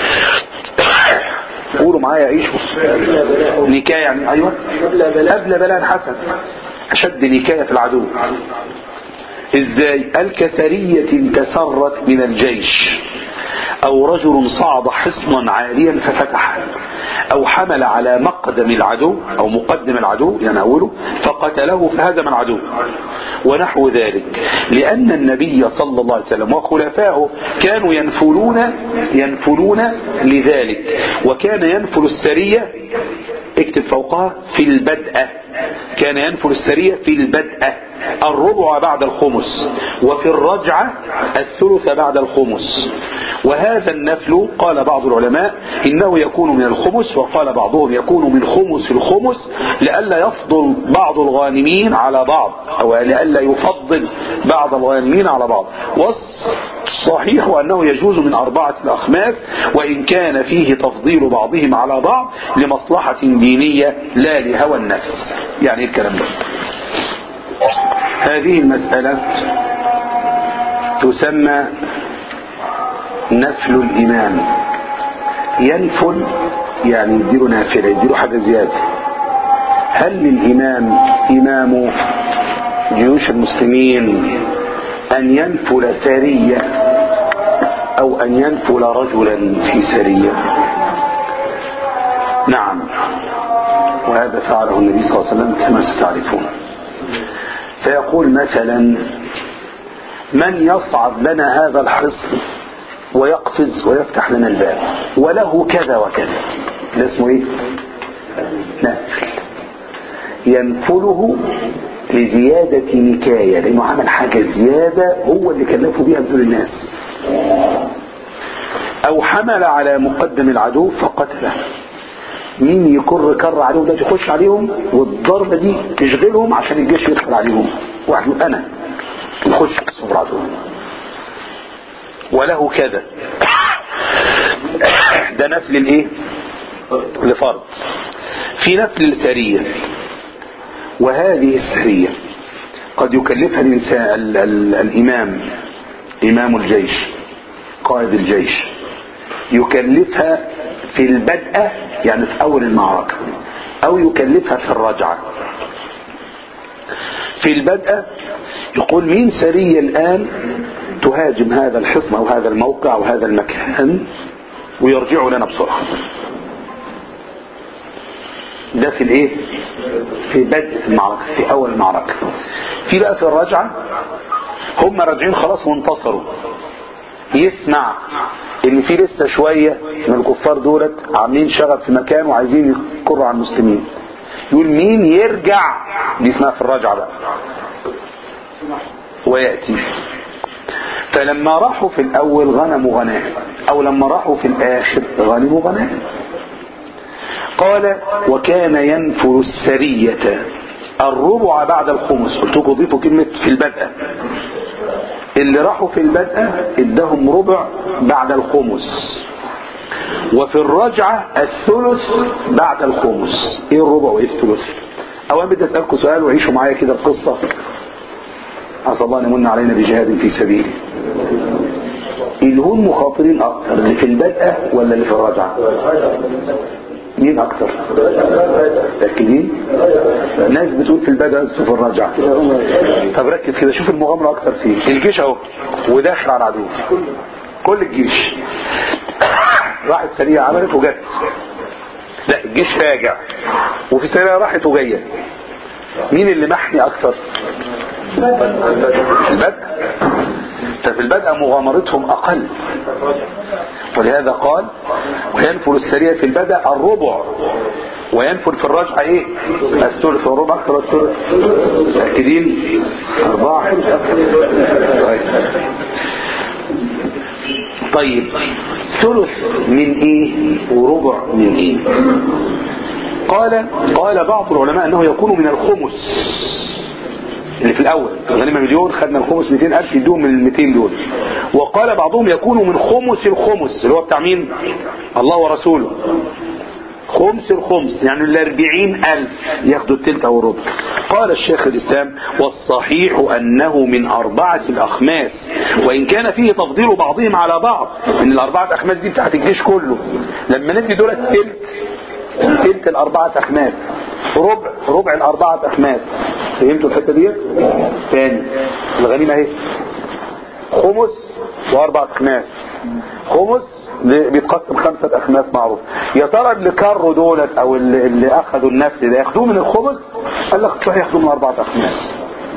قولوا معايا عيشوا نكاية يعني ايوه قبل بلاء حسن اشد نكاية في العدو ازاي الكسرية تسرت من الجيش او رجل صعد حصنا عاليا ففتح او حمل على مقدم العدو او مقدم العدو يعني اوله فقتله فهزم العدو ونحو ذلك لان النبي صلى الله عليه وسلم وخلفائه كانوا ينفلون ينفلون لذلك وكان ينفل السرية اكتب فوقها في البدء كان ينفل السرية في البدء الربع بعد الخمس وفي الرجعة الثلث بعد الخمس وهذا النفل قال بعض العلماء إنه يكون من الخمس وقال بعضهم يكون من خمس الخمس لئلا يفضل بعض الغانمين على بعض أو لئلا يفضل بعض الغانمين على بعض والصحيح أنه يجوز من أربعة الأخماس وإن كان فيه تفضيل بعضهم على بعض لمصلحة دينية لا لهوى النفس يعني الكلام ده هذه المسألة تسمى نفل الإمام ينفل يعني يديله نافلة يديله حاجة زيادة هل للإمام إمام جيوش المسلمين أن ينفل سرية أو أن ينفل رجلا في سرية نعم وهذا فعله النبي صلى الله عليه وسلم كما ستعرفون فيقول مثلا من يصعد لنا هذا الحصن ويقفز ويفتح لنا الباب وله كذا وكذا ده اسمه ايه نفل ينفله لزيادة نكاية لانه عمل حاجة زيادة هو اللي كلفه بيها بدون الناس او حمل على مقدم العدو فقتله مين يكر كر عليهم ده يخش عليهم والضربة دي تشغلهم عشان الجيش يدخل عليهم واحد يقول انا يخش صبر عدو وله كذا ده نفل الايه لفرض في نفل السرية وهذه السرية قد يكلفها الإنسان ال ال الإمام إمام الجيش قائد الجيش يكلفها في البدء يعني في أول المعركة أو يكلفها في الرجعة في البدء يقول مين سرية الآن تهاجم هذا الحصن أو هذا الموقع أو هذا المكان ويرجعوا لنا بسرعة ده في الايه في بدء المعركة في اول المعركة في بقى في الرجعة هم راجعين خلاص وانتصروا يسمع ان في لسه شوية من الكفار دولت عاملين شغب في مكان وعايزين يقروا على المسلمين يقول مين يرجع دي اسمها في الرجعة بقى ويأتي فلما راحوا في الاول غنموا غنائم او لما راحوا في الاخر غنموا غنائم قال وكان ينفر السرية الربع بعد الخمس قلت لكم ضيفوا كلمة في البدء اللي راحوا في البدء ادهم ربع بعد الخمس وفي الرجعة الثلث بعد الخمس ايه الربع وايه الثلث اولا بدي اسألكم سؤال وعيشوا معايا كده القصة عسى الله ان يمن علينا بجهاد في سبيله اللي هم مخاطرين اكتر اللي في البدء ولا اللي في الرجعة مين اكتر متاكدين ناس بتقول في البدء ناس في الرجعة طب ركز كده شوف المغامرة اكتر فيه الجيش اهو وداخل على العدو كل الجيش راحت سريعة عملت وجت لا الجيش راجع وفي سريعة راحت وجاية مين اللي محمي اكتر في البدء ففي البدء مغامرتهم اقل ولهذا قال وينفر السريع في البدء الربع وينفر في الرجعة ايه الثلث والربع اكثر الثلث متأكدين اربعة طيب طيب ثلث من ايه وربع من ايه قال قال بعض العلماء انه يكون من الخمس اللي في الاول الغنيمة مليون خدنا الخمس 200 الف يدوم من ال 200 دول وقال بعضهم يكون من خمس الخمس اللي هو بتاع مين الله ورسوله خمس الخمس يعني الاربعين الف ياخدوا التلت او الربع قال الشيخ الاسلام والصحيح انه من اربعة الاخماس وان كان فيه تفضيل بعضهم على بعض ان الاربعة اخماس دي بتاعت الجيش كله لما ندي دول التلت تلت الاربعة اخماس ربع ربع الاربعة اخماس فهمتوا الحتة دي تاني الغنيمة اهي خمس واربعة اخماس خمس بيتقسم خمسة اخماس معروف يا ترى اللي كروا دولت او اللي, اللي اخذوا النفس ده ياخدوه من الخمس قال لك صحيح ياخدوه من اربعة اخماس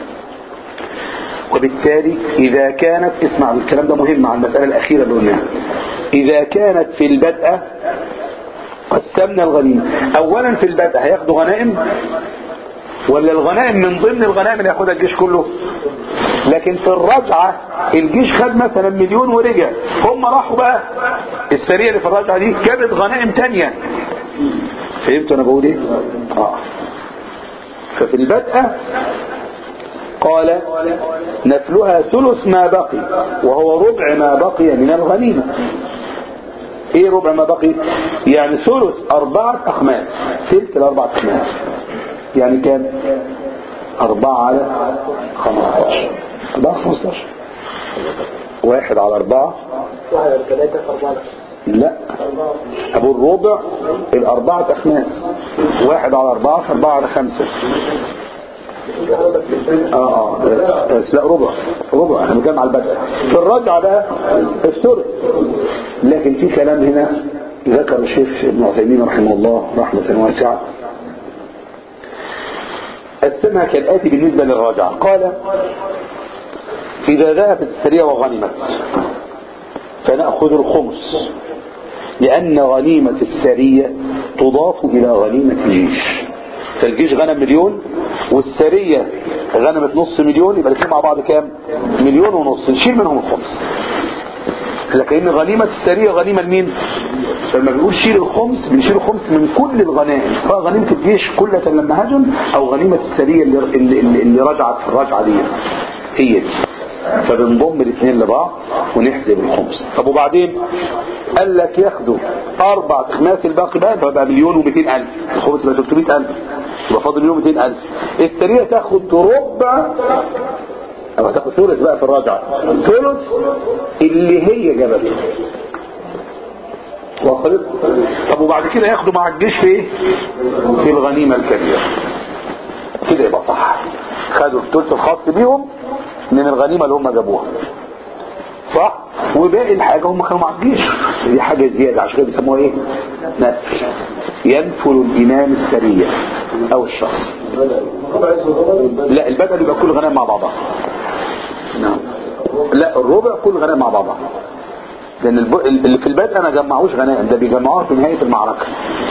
وبالتالي اذا كانت اسمع الكلام ده مهم مع المسألة الاخيرة اللي قلناها اذا كانت في البدء قسمنا الغنيمة اولا في البدء هياخدوا غنائم ولا الغنائم من ضمن الغنائم اللي ياخدها الجيش كله لكن في الرجعة الجيش خد مثلا مليون ورجع هم راحوا بقى السرية اللي في الرجعة دي جابت غنائم تانية فهمتوا انا بقول ايه اه ففي البدء قال نفلها ثلث ما بقي وهو ربع ما بقي من الغنيمة ايه ربع ما بقي يعني ثلث اربعة اخماس ثلث الاربعة اخماس يعني كام اربعة على خمستاشر اربعة خمستاشر واحد على اربعة واحد على ثلاثة أربعة لا ابو الربع الاربعة اخماس واحد على اربعة اربعة على خمسة اه اه بس, بس لا ربع ربع احنا بنتكلم على البدء في الرجعة بقى الثلث لكن في كلام هنا ذكر الشيخ ابن عثيمين رحمه الله رحمة واسعة قسمها كالآتي بالنسبة للراجعة قال إذا ذهبت السرية وغنمت فنأخذ الخمس لأن غنيمة السرية تضاف إلى غنيمة الجيش فالجيش غنم مليون والسرية غنمت نص مليون يبقى الاثنين مع بعض كام مليون ونص نشيل منهم الخمس لكن غنيمة السرية غنيمة لمين فلما بنقول شيل الخمس بنشيل الخمس من كل الغنائم سواء غنيمة الجيش كلها لما هجم او غنيمة السرية اللي, اللي, اللي, اللي رجعت في الرجعة دي هي دي فبنضم الاثنين لبعض ونحسب الخمس طب وبعدين قال لك ياخدوا اربع اخماس الباقي بقى فبقى مليون و الف الخمس يبقى 300 الف يبقى فاضل مليون 200 الف السرية تاخد ربع او هتاخد ثلث بقى في الرجعة ثلث اللي هي جابته وصلت طب وبعد كده ياخدوا مع الجيش في ايه في الغنيمة الكبيرة كده يبقى صح خدوا الثلث الخاص بيهم من الغنيمة اللي هم جابوها صح وباقي الحاجة هم كانوا مع الجيش دي حاجة زيادة عشان كده بيسموها ايه نفل ينفل الامام السرية او الشخص لا البدل يبقى كل غنائم مع بعضها نعم لا الربع كل غنائم مع بعضها لان الب- اللي في البدء ما جمعوش غنائم ده بيجمعوها في نهاية المعركة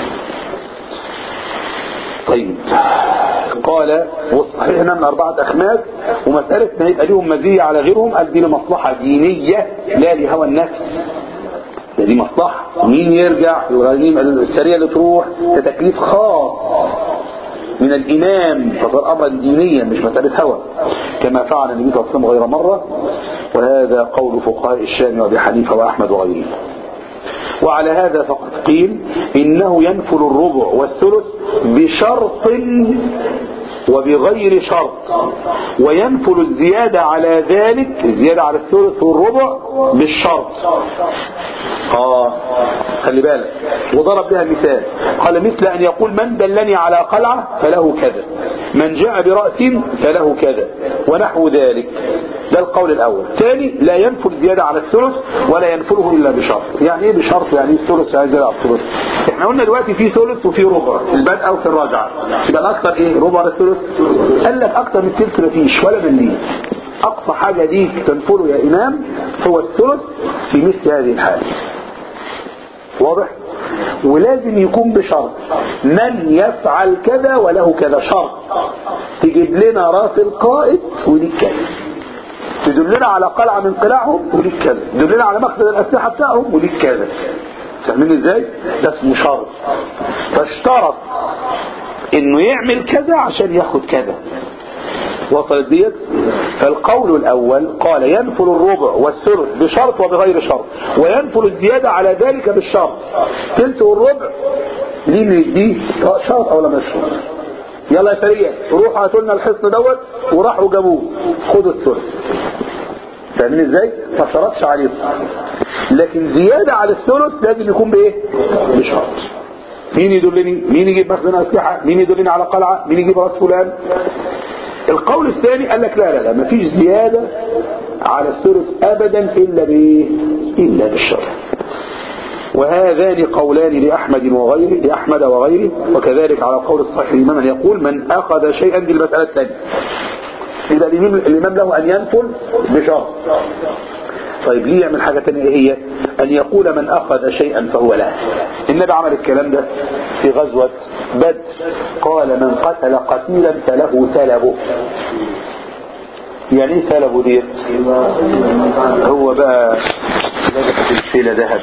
طيب قال والصحيح هنا من أربعة أخماس ومسألة ما يبقى ليهم مزية على غيرهم قال دي لمصلحة دينية لا لهوى النفس ده دي مصلحة مين يرجع الغنيمة السرية اللي تروح ده تكليف خاص من الإمام فصار أمرا دينيا مش مسألة هوى كما فعل النبي صلى الله عليه وسلم غير مرة وهذا قول فقهاء الشام وأبي حنيفة وأحمد وغيرهم وعلى هذا فقد قيل إنه ينفل الربع والثلث بشرط وبغير شرط وينفل الزيادة على ذلك الزيادة على الثلث والربع بالشرط اه خلي بالك وضرب بها مثال قال مثل أن يقول من دلني على قلعة فله كذا من جاء برأس فله كذا ونحو ذلك ده القول الأول ثاني لا ينفل زيادة على الثلث ولا ينفله إلا بشرط يعني إيه بشرط يعني إيه الثلث يعني زيادة على الثلث احنا قلنا دلوقتي في ثلث وفي ربع في البدء وفي الرجعة يبقى الأكثر إيه ربع ولا الثلث قال لك أكثر من تلت مفيش ولا مليم أقصى حاجة دي تنفله يا إمام هو الثلث في مثل هذه الحالة واضح ولازم يكون بشرط من يفعل كذا وله كذا شرط تجيب لنا راس القائد وليك كذا تدلنا على قلعة من قلاعهم وليك كذا تدلنا على مخزن الأسلحة بتاعهم وليك كذا فاهمين ازاي ده اسمه شرط فاشترط انه يعمل كذا عشان ياخد كذا وصلت ديت فالقول الأول قال ينفل الربع والثلث بشرط وبغير شرط وينفل الزيادة على ذلك بالشرط تلت والربع دي من دي شرط أو لا مش شرط يلا يا سريع روحوا هاتوا لنا الحصن دوت وراحوا جابوه خدوا الثلث فاهمين ازاي؟ ما شرطش عليهم لكن زيادة على الثلث لازم يكون بايه؟ بشرط مين يدلني؟ مين يجيب مخزن أسلحة؟ مين يدلني على قلعة؟ مين يجيب راس فلان؟ القول الثاني قال لك لا لا لا مفيش زيادة على الثلث ابدا الا بايه الا بالشرع وهذان قولان لأحمد وغيره لأحمد وغيره وكذلك على قول الصحيح الإمام أن يقول من أخذ شيئا دي المسألة الثانية إذا الإمام, الإمام له أن ينفل بشرط طيب ليه يعمل حاجة تانية إيه هي أن يقول من أخذ شيئا فهو له النبي عمل الكلام ده في غزوة بدر قال من قتل قتيلا فله سلبه يعني ايه سلبه ديت هو بقى لابس سلسلة ذهب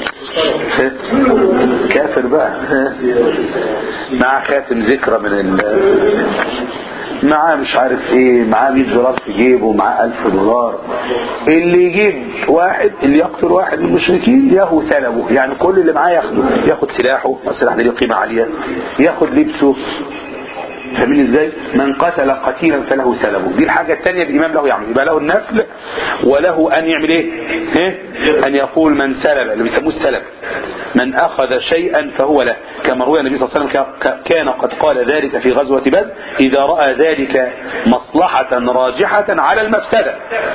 كافر بقى مع خاتم ذكرى من ال معاه مش عارف ايه معاه 100 دولار في جيبه معاه 1000 دولار اللي يجيب واحد اللي يقتل واحد من المشركين ياهو سلبه يعني كل اللي معاه ياخده ياخد سلاحه السلاح ده له قيمه عاليه ياخد لبسه فاهمين ازاي من قتل قتيلا فله سلبه دي الحاجة الثانية الامام له يعمل يبقى له النفل وله ان يعمل ايه, إيه؟ ان يقول من سلب اللي بيسموه السلب من اخذ شيئا فهو له كما روى النبي صلى الله عليه وسلم كان قد قال ذلك في غزوة بدر اذا رأى ذلك مصلحة راجحة على المفسدة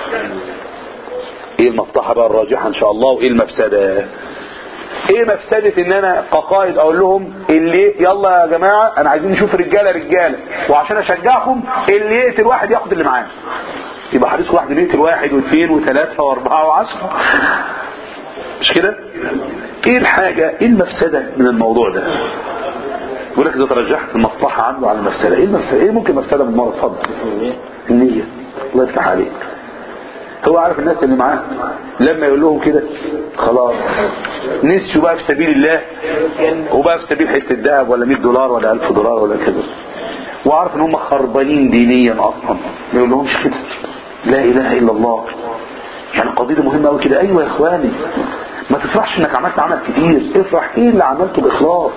ايه المصلحة بقى الراجحة ان شاء الله وايه المفسدة ايه مفسدة ان انا كقائد اقول لهم اللي يلا يا جماعة انا عايزين نشوف رجالة رجالة وعشان اشجعكم اللي يقتل واحد ياخد اللي معاه يبقى حديث واحد يقتل واحد واثنين وثلاثة واربعة وعشرة مش كده ايه الحاجة ايه المفسدة من الموضوع ده يقول لك اذا ترجحت المصلحة عنده على المفسدة ايه المفسدة ايه ممكن مفسدة من المرض اتفضل النية الله يفتح عليك هو عارف الناس اللي معاه لما يقول لهم كده خلاص نسيوا بقى في سبيل الله وبقى في سبيل حته الذهب ولا 100 دولار ولا 1000 دولار ولا كذا وعارف ان هم خربانين دينيا اصلا ما يقول لهمش كده لا اله الا الله يعني قضيه مهمه قوي كده ايوه يا اخواني ما تفرحش انك عملت عمل كتير افرح ايه اللي عملته باخلاص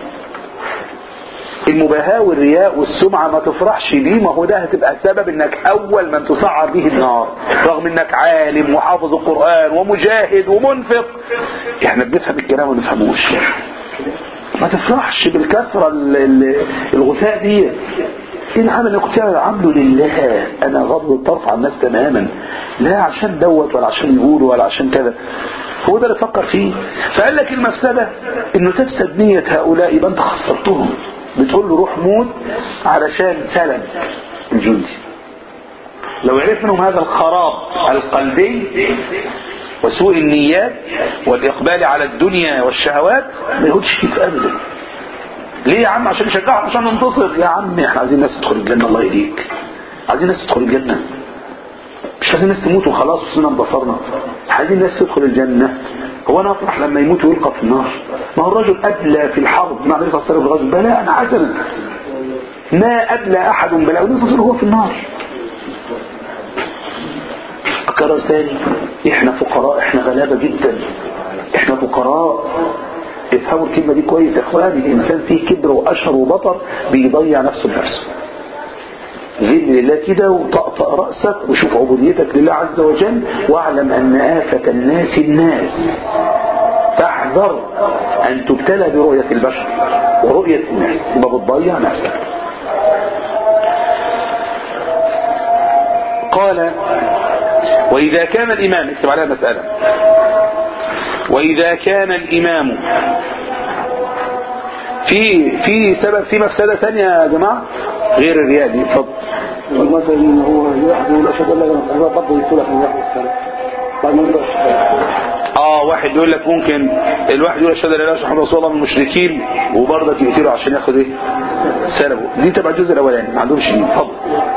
المباهاة والرياء والسمعة ما تفرحش بيه ما هو ده هتبقى سبب انك اول من تصعر به النار رغم انك عالم وحافظ القرآن ومجاهد ومنفق احنا بنفهم الكلام وما نفهموش ما تفرحش بالكثرة الغثاء دي ايه العمل اللي كنت عامله لله انا غض الطرف عن الناس تماما لا عشان دوت ولا عشان يقولوا ولا عشان كذا هو ده اللي فكر فيه فقال لك المفسدة انه تفسد نية هؤلاء يبقى انت خسرتهم بتقول له روح موت علشان سلم الجندي لو عرف منهم هذا الخراب القلبي وسوء النيات والإقبال على الدنيا والشهوات ما يقولش كيف أبدا ليه يا عم عشان نشجعهم عشان ننتصر يا عم احنا عايزين ناس تدخل الجنة الله يهديك عايزين ناس تدخل الجنة مش عايزين ناس تموت وخلاص وصلنا انتصرنا عايزين ناس تدخل الجنة هو انا افرح لما يموت ويلقى في النار ما هو الرجل ابلى في الحرب مع النبي صلى الله عليه وسلم الرجل بلاء حسنا ما ابلى احد بلاء والنبي صلى الله عليه وسلم هو في النار اكرر ثاني احنا فقراء احنا غلابة جدا احنا فقراء افهموا الكلمة دي كويس يا اخواني الانسان فيه كبر واشهر وبطر بيضيع نفسه بنفسه ذل لله كده وطأطأ رأسك وشوف عبوديتك لله عز وجل واعلم أن آفة الناس الناس فاحذر أن تبتلى برؤية البشر ورؤية الناس يبقى بتضيع نفسك قال وإذا كان الإمام اكتب عليها مسألة وإذا كان الإمام في في سبب في مفسدة ثانية يا جماعة غير الرياء دي اتفضل مثلا ان هو يحضر اشهد ان لا اله الا الله برضه يدخلك من واحد السنه بعد ما يبقى اه واحد يقول لك ممكن الواحد يقول اشهد ان لا اله الا الله محمد رسول الله من المشركين وبرضك يقتله عشان ياخد ايه سلبه دي تبع الجزء الاولاني ما عندهمش دين اتفضل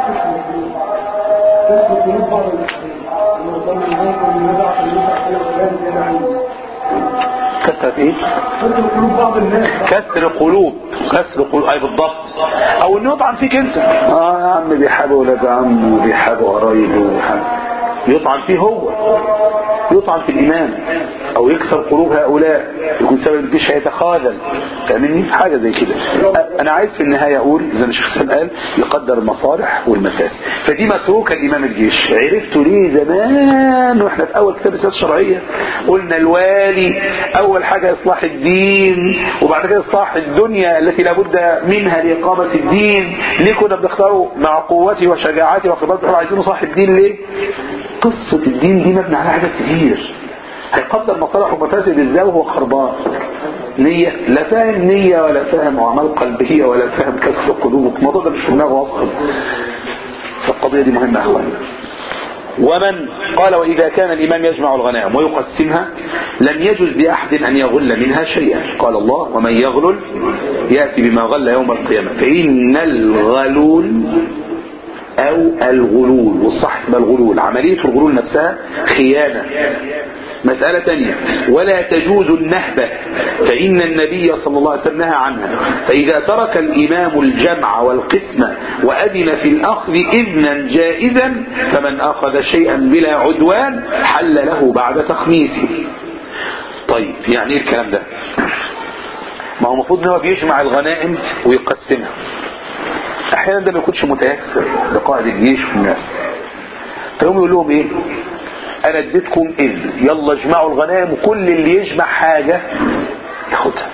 كثرة ايه كسر قلوب كسر قلوب اي بالضبط او انه يطعن فيك انت اه يا عم بيحابوا ولاد عمه وبيحابوا قرايبه وبيحابوا- يطعن فيه هو يطعن في الإمام أو يكسر قلوب هؤلاء يكون سبب الجيش هيتخاذل فاهمني حاجة زي كده أ- أنا عايز في النهاية أقول زي ما الشيخ سلام قال يقدر المصالح والمفاسد فدي متروكة الإمام الجيش عرفتوا ليه زمان وإحنا في أول كتاب السياسة الشرعية قلنا الوالي أول حاجة إصلاح الدين وبعد كده إصلاح الدنيا التي لابد منها لإقامة الدين ليه كنا بنختاره مع قوته وشجاعته وخبرته عايزين نصح الدين ليه قصة الدين دي مبني على حاجات كتير هيقدر مصالح ومفاسد ازاي وهو خربان نية لا فاهم نية ولا فاهم أعمال قلبية ولا فاهم كسر قلوب الموضوع ده مش في دماغه أصلا فالقضية دي مهمة يا أخواني ومن قال وإذا كان الإمام يجمع الغنائم ويقسمها لم يجوز لأحد أن يغل منها شيئا قال الله ومن يغلل يأتي بما غل يوم القيامة فإن الغلول أو الغلول والصح ما الغلول عملية الغلول نفسها خيانة مسألة ثانية ولا تجوز النهبة فإن النبي صلى الله عليه وسلم نهى عنها فإذا ترك الإمام الجمع والقسمة وأذن في الأخذ إذنا جائزا فمن أخذ شيئا بلا عدوان حل له بعد تخميسه طيب يعني ايه الكلام ده ما هو المفروض ان هو بيجمع الغنائم ويقسمها احيانا ده ما يكونش متيسر لقائد الجيش والناس فيقوم يقول لهم ايه انا اديتكم اذن يلا اجمعوا الغنائم وكل اللي يجمع حاجة ياخدها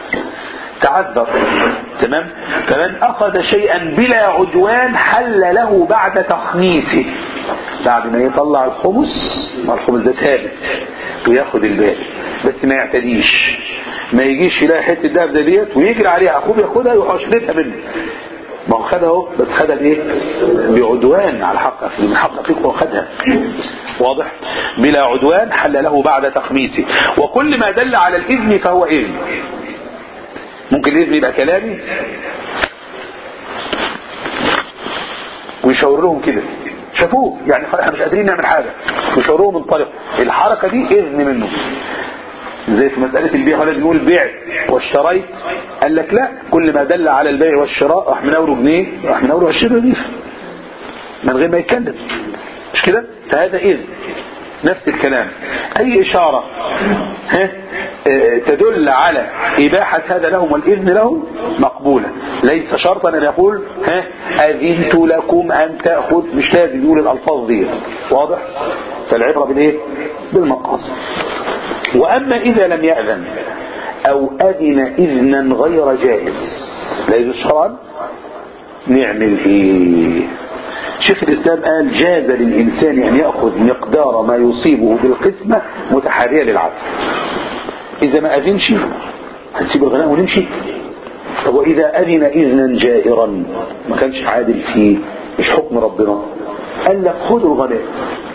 تعذر تمام فمن اخذ شيئا بلا عدوان حل له بعد تخميسه بعد ما يطلع الخمس ما الخمس ده ثابت وياخد الباقي بس ما يعتديش ما يجيش يلاقي حته دهب زي ديت ويجري عليها اخوه ياخدها يروح يشردها منه ما هو خدها اهو بس خدها بايه بعدوان على حق اخيه من حق اخيك هو خدها واضح بلا عدوان حل له بعد تخميسه وكل ما دل على الاذن فهو اذن ممكن الاذن يبقى كلامي ويشاور لهم كده شافوه يعني احنا مش قادرين نعمل حاجه ويشاور لهم انطلقوا الحركه دي اذن منه زي في مسألة البيع ولا بيقول بعت واشتريت قال لك لا كل ما دل على البيع والشراء راح منوره جنيه راح منوره 20 رغيف من غير ما يتكلم مش كده فهذا إذن نفس الكلام أي إشارة ها اه تدل على إباحة هذا لهم والإذن لهم مقبولة ليس شرطا أن يقول ها أذنت لكم أن تأخذ مش لازم يقول الألفاظ دي واضح فالعبرة بالإيه بالمقاصد وأما إذا لم يأذن أو أذن إذنا غير جائز لا يجوز شرعا نعمل إيه شيخ الإسلام قال جاز للإنسان أن يأخذ مقدار ما يصيبه بالقسمة متحرية للعدل إذا ما أذنش هنسيب الغناء ونمشي طب وإذا أذن إذنا جائرا ما كانش عادل فيه مش حكم ربنا قال لك خذوا الغناء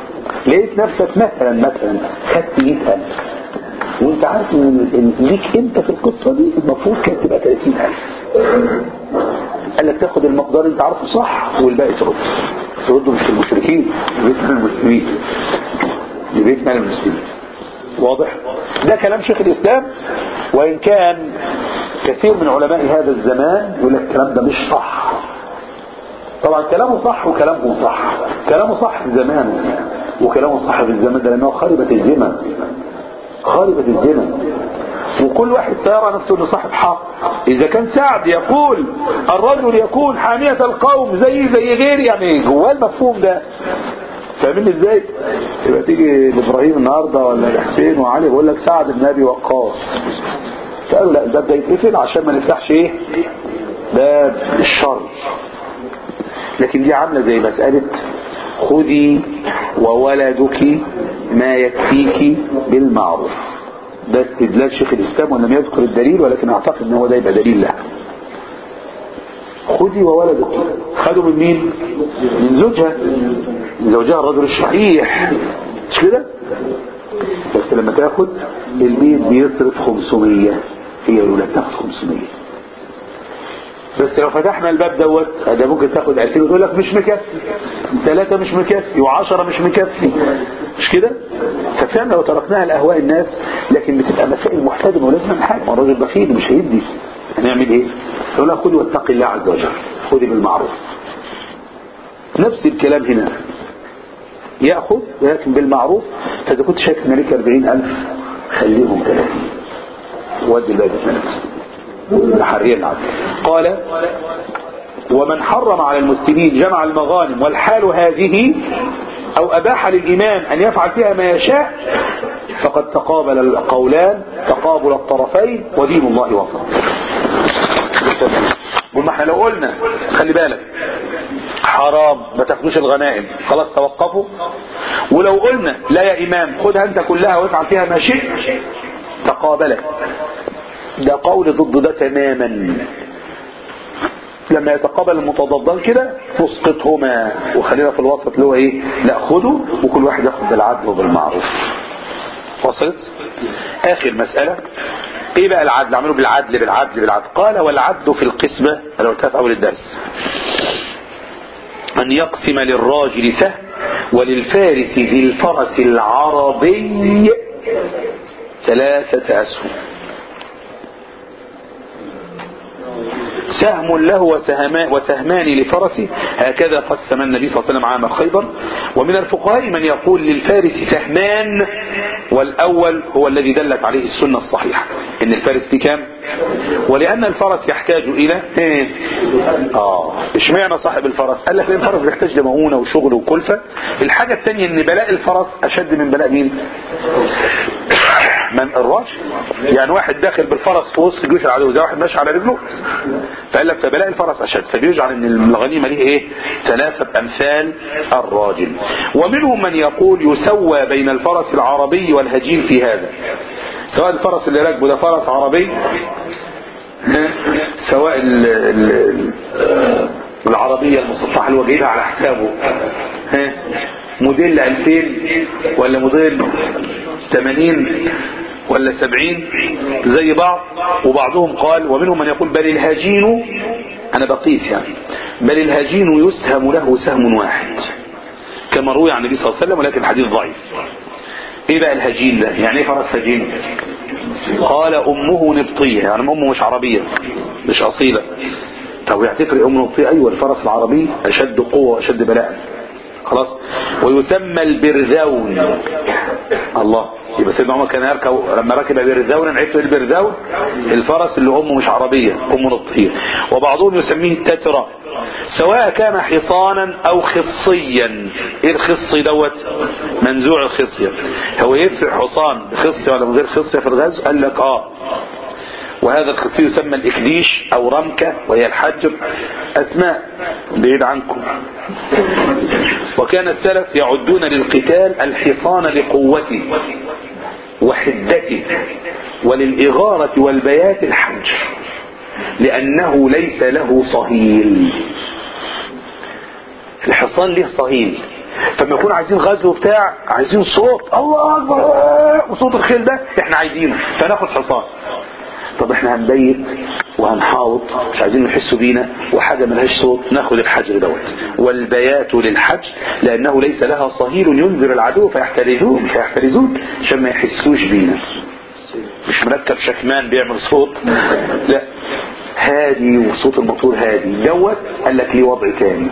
لقيت نفسك مثلا مثلا خدت 100000 وانت عارف ان إن ليك انت في القصه دي المفروض كانت تبقى 30000 قال لك تاخد المقدار اللي انت عارفه صح والباقي ترد ترده مش المشركين لبيت مال المسلمين لبيت مال المسلمين واضح ده كلام شيخ الاسلام وان كان كثير من علماء هذا الزمان يقول لك الكلام ده مش صح طبعا كلامه صح وكلامه صح كلامه صح في زمانه وكلامه صح في الزمان ده لانه خربت الزمن خربت الزمن وكل واحد سيرى نفسه انه صاحب حق اذا كان سعد يقول الرجل يكون حامية القوم زي زي غيري يعني جواه المفهوم ده فاهمين ازاي يبقى تيجي لابراهيم النهارده ولا لحسين وعلي يقول لك سعد بن ابي وقاص فقالوا لا الباب ده يتقفل عشان ما نفتحش ايه باب الشر لكن دي عامله زي مساله خذي وولدك ما يكفيك بالمعروف ده استدلال شيخ الاسلام ولم يذكر الدليل ولكن اعتقد ان هو ده يبقى دليل له خذي وولدك خدوا من مين من زوجها من زوجها الرجل الشحيح مش كده بس لما تاخد البيت بيصرف 500 هي الولاد تاخد 500 بس لو فتحنا الباب دوت ده ممكن تاخد 2000 وتقول لك مش مكفي ثلاثة مش مكفي وعشرة مش مكفي مش كده ففعلا لو تركناها لأهواء الناس لكن بتبقى مسائل محتاجة ولازم نعمل حاجة ما الراجل بخيل مش هيدي هنعمل ايه يقول لها خذي واتقي الله عز وجل خذي بالمعروف نفس الكلام هنا يأخذ ولكن بالمعروف فإذا كنت شايف ان ليك 40000 خليهم 30 ودي الباب حرية العدل قال ومن حرم على المسلمين جمع المغانم والحال هذه أو أباح للإمام أن يفعل فيها ما يشاء فقد تقابل القولان تقابل الطرفين ودين الله وسط وما احنا لو قلنا خلي بالك حرام ما تاخدوش الغنائم خلاص توقفوا ولو قلنا لا يا إمام خدها أنت كلها وافعل فيها ما شئت تقابلت ده قول ضد ده تماما لما يتقابل المتضادان كده نسقطهما وخلينا في الوسط اللي هو ايه لا خدوا وكل واحد ياخد بالعدل وبالمعروف وصلت اخر مسألة ايه بقى العدل عملوا بالعدل بالعدل بالعدل قال والعدل في القسمة انا قلتها في اول الدرس ان يقسم للراجل سهم وللفارس ذي الفرس العربي ثلاثة اسهم سهم له وسهمان, وسهمان لفرسه هكذا قسم النبي صلى الله عليه وسلم عام خيبر ومن الفقهاء من يقول للفارس سهمان والأول هو الذي دلت عليه السنة الصحيحة إن الفارس في كام ولأن الفرس يحتاج إلى ايه آه اشمعنى صاحب الفرس قال لك لأن الفرس بيحتاج لمؤونة وشغل وكلفة الحاجة الثانية إن بلاء الفرس أشد من بلاء مين من الراجل يعني واحد داخل بالفرس في وسط جيوش العدو زي واحد ماشي على رجله فقال لك فبلاء الفرس اشد فبيجعل ان الغنيمه ليه ايه ثلاثه امثال الراجل ومنهم من يقول يسوى بين الفرس العربي والهجين في هذا سواء الفرس اللي راكبه ده فرس عربي سواء ال ال العربيه المسطحه اللي هو جايبها على حسابه ها موديل 2000 ولا موديل 80 ولا 70 زي بعض وبعضهم قال ومنهم من يقول بل الهجين انا بقيس يعني بل الهجين يسهم له سهم واحد كما روي عن النبي صلى الله عليه وسلم ولكن الحديث ضعيف ايه بقى الهجين ده يعني ايه فرس هجين قال امه نبطية يعني امه مش عربية مش اصيلة طب يعتفر امه نبطية ايوه الفرس العربي اشد قوة واشد بلاء خلاص ويسمى البرذون الله يبقى سيدنا عمر كان يركب لما ركب برذون عرفت البرذون الفرس اللي امه مش عربية امه نبطية وبعضهم يسميه التترا سواء كان حصانا او خصيا ايه الخصي دوت منزوع الخصية هو يفرق حصان بخصية ولا من غير خصية في الغزو قال لك اه وهذا الخصي يسمى الإكديش أو رمكة وهي الحجر أسماء بعيد عنكم وكان السلف يعدون للقتال الحصان لقوته وحدته وللإغارة والبيات الحجر لأنه ليس له صهيل الحصان ليه صهيل فلما يكون عايزين غزو بتاع عايزين صوت الله اكبر وصوت الخيل ده احنا عايزينه فناخد حصان طب احنا هنبيت وهنحاوط مش عايزين يحسوا بينا وحاجة ملهاش صوت ناخد الحجر دوت والبيات للحج لانه ليس لها صهيل ينذر العدو فيحترزون فيحترزون عشان ما يحسوش بينا مش مركب شكمان بيعمل صوت لا هادي وصوت الموتور هادي دوت قال لك ليه وضع تاني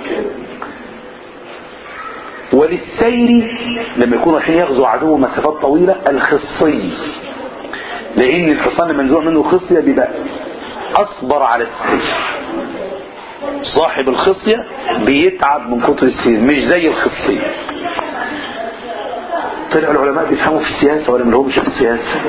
وللسير لما يكونوا رايحين يغزو عدو مسافات طويلة الخصي لان الحصان المنزوع منه خصية بيبقى اصبر على السير صاحب الخصية بيتعب من كتر السير مش زي الخصية طلع العلماء بيفهموا في السياسة ولا ملهمش في السياسة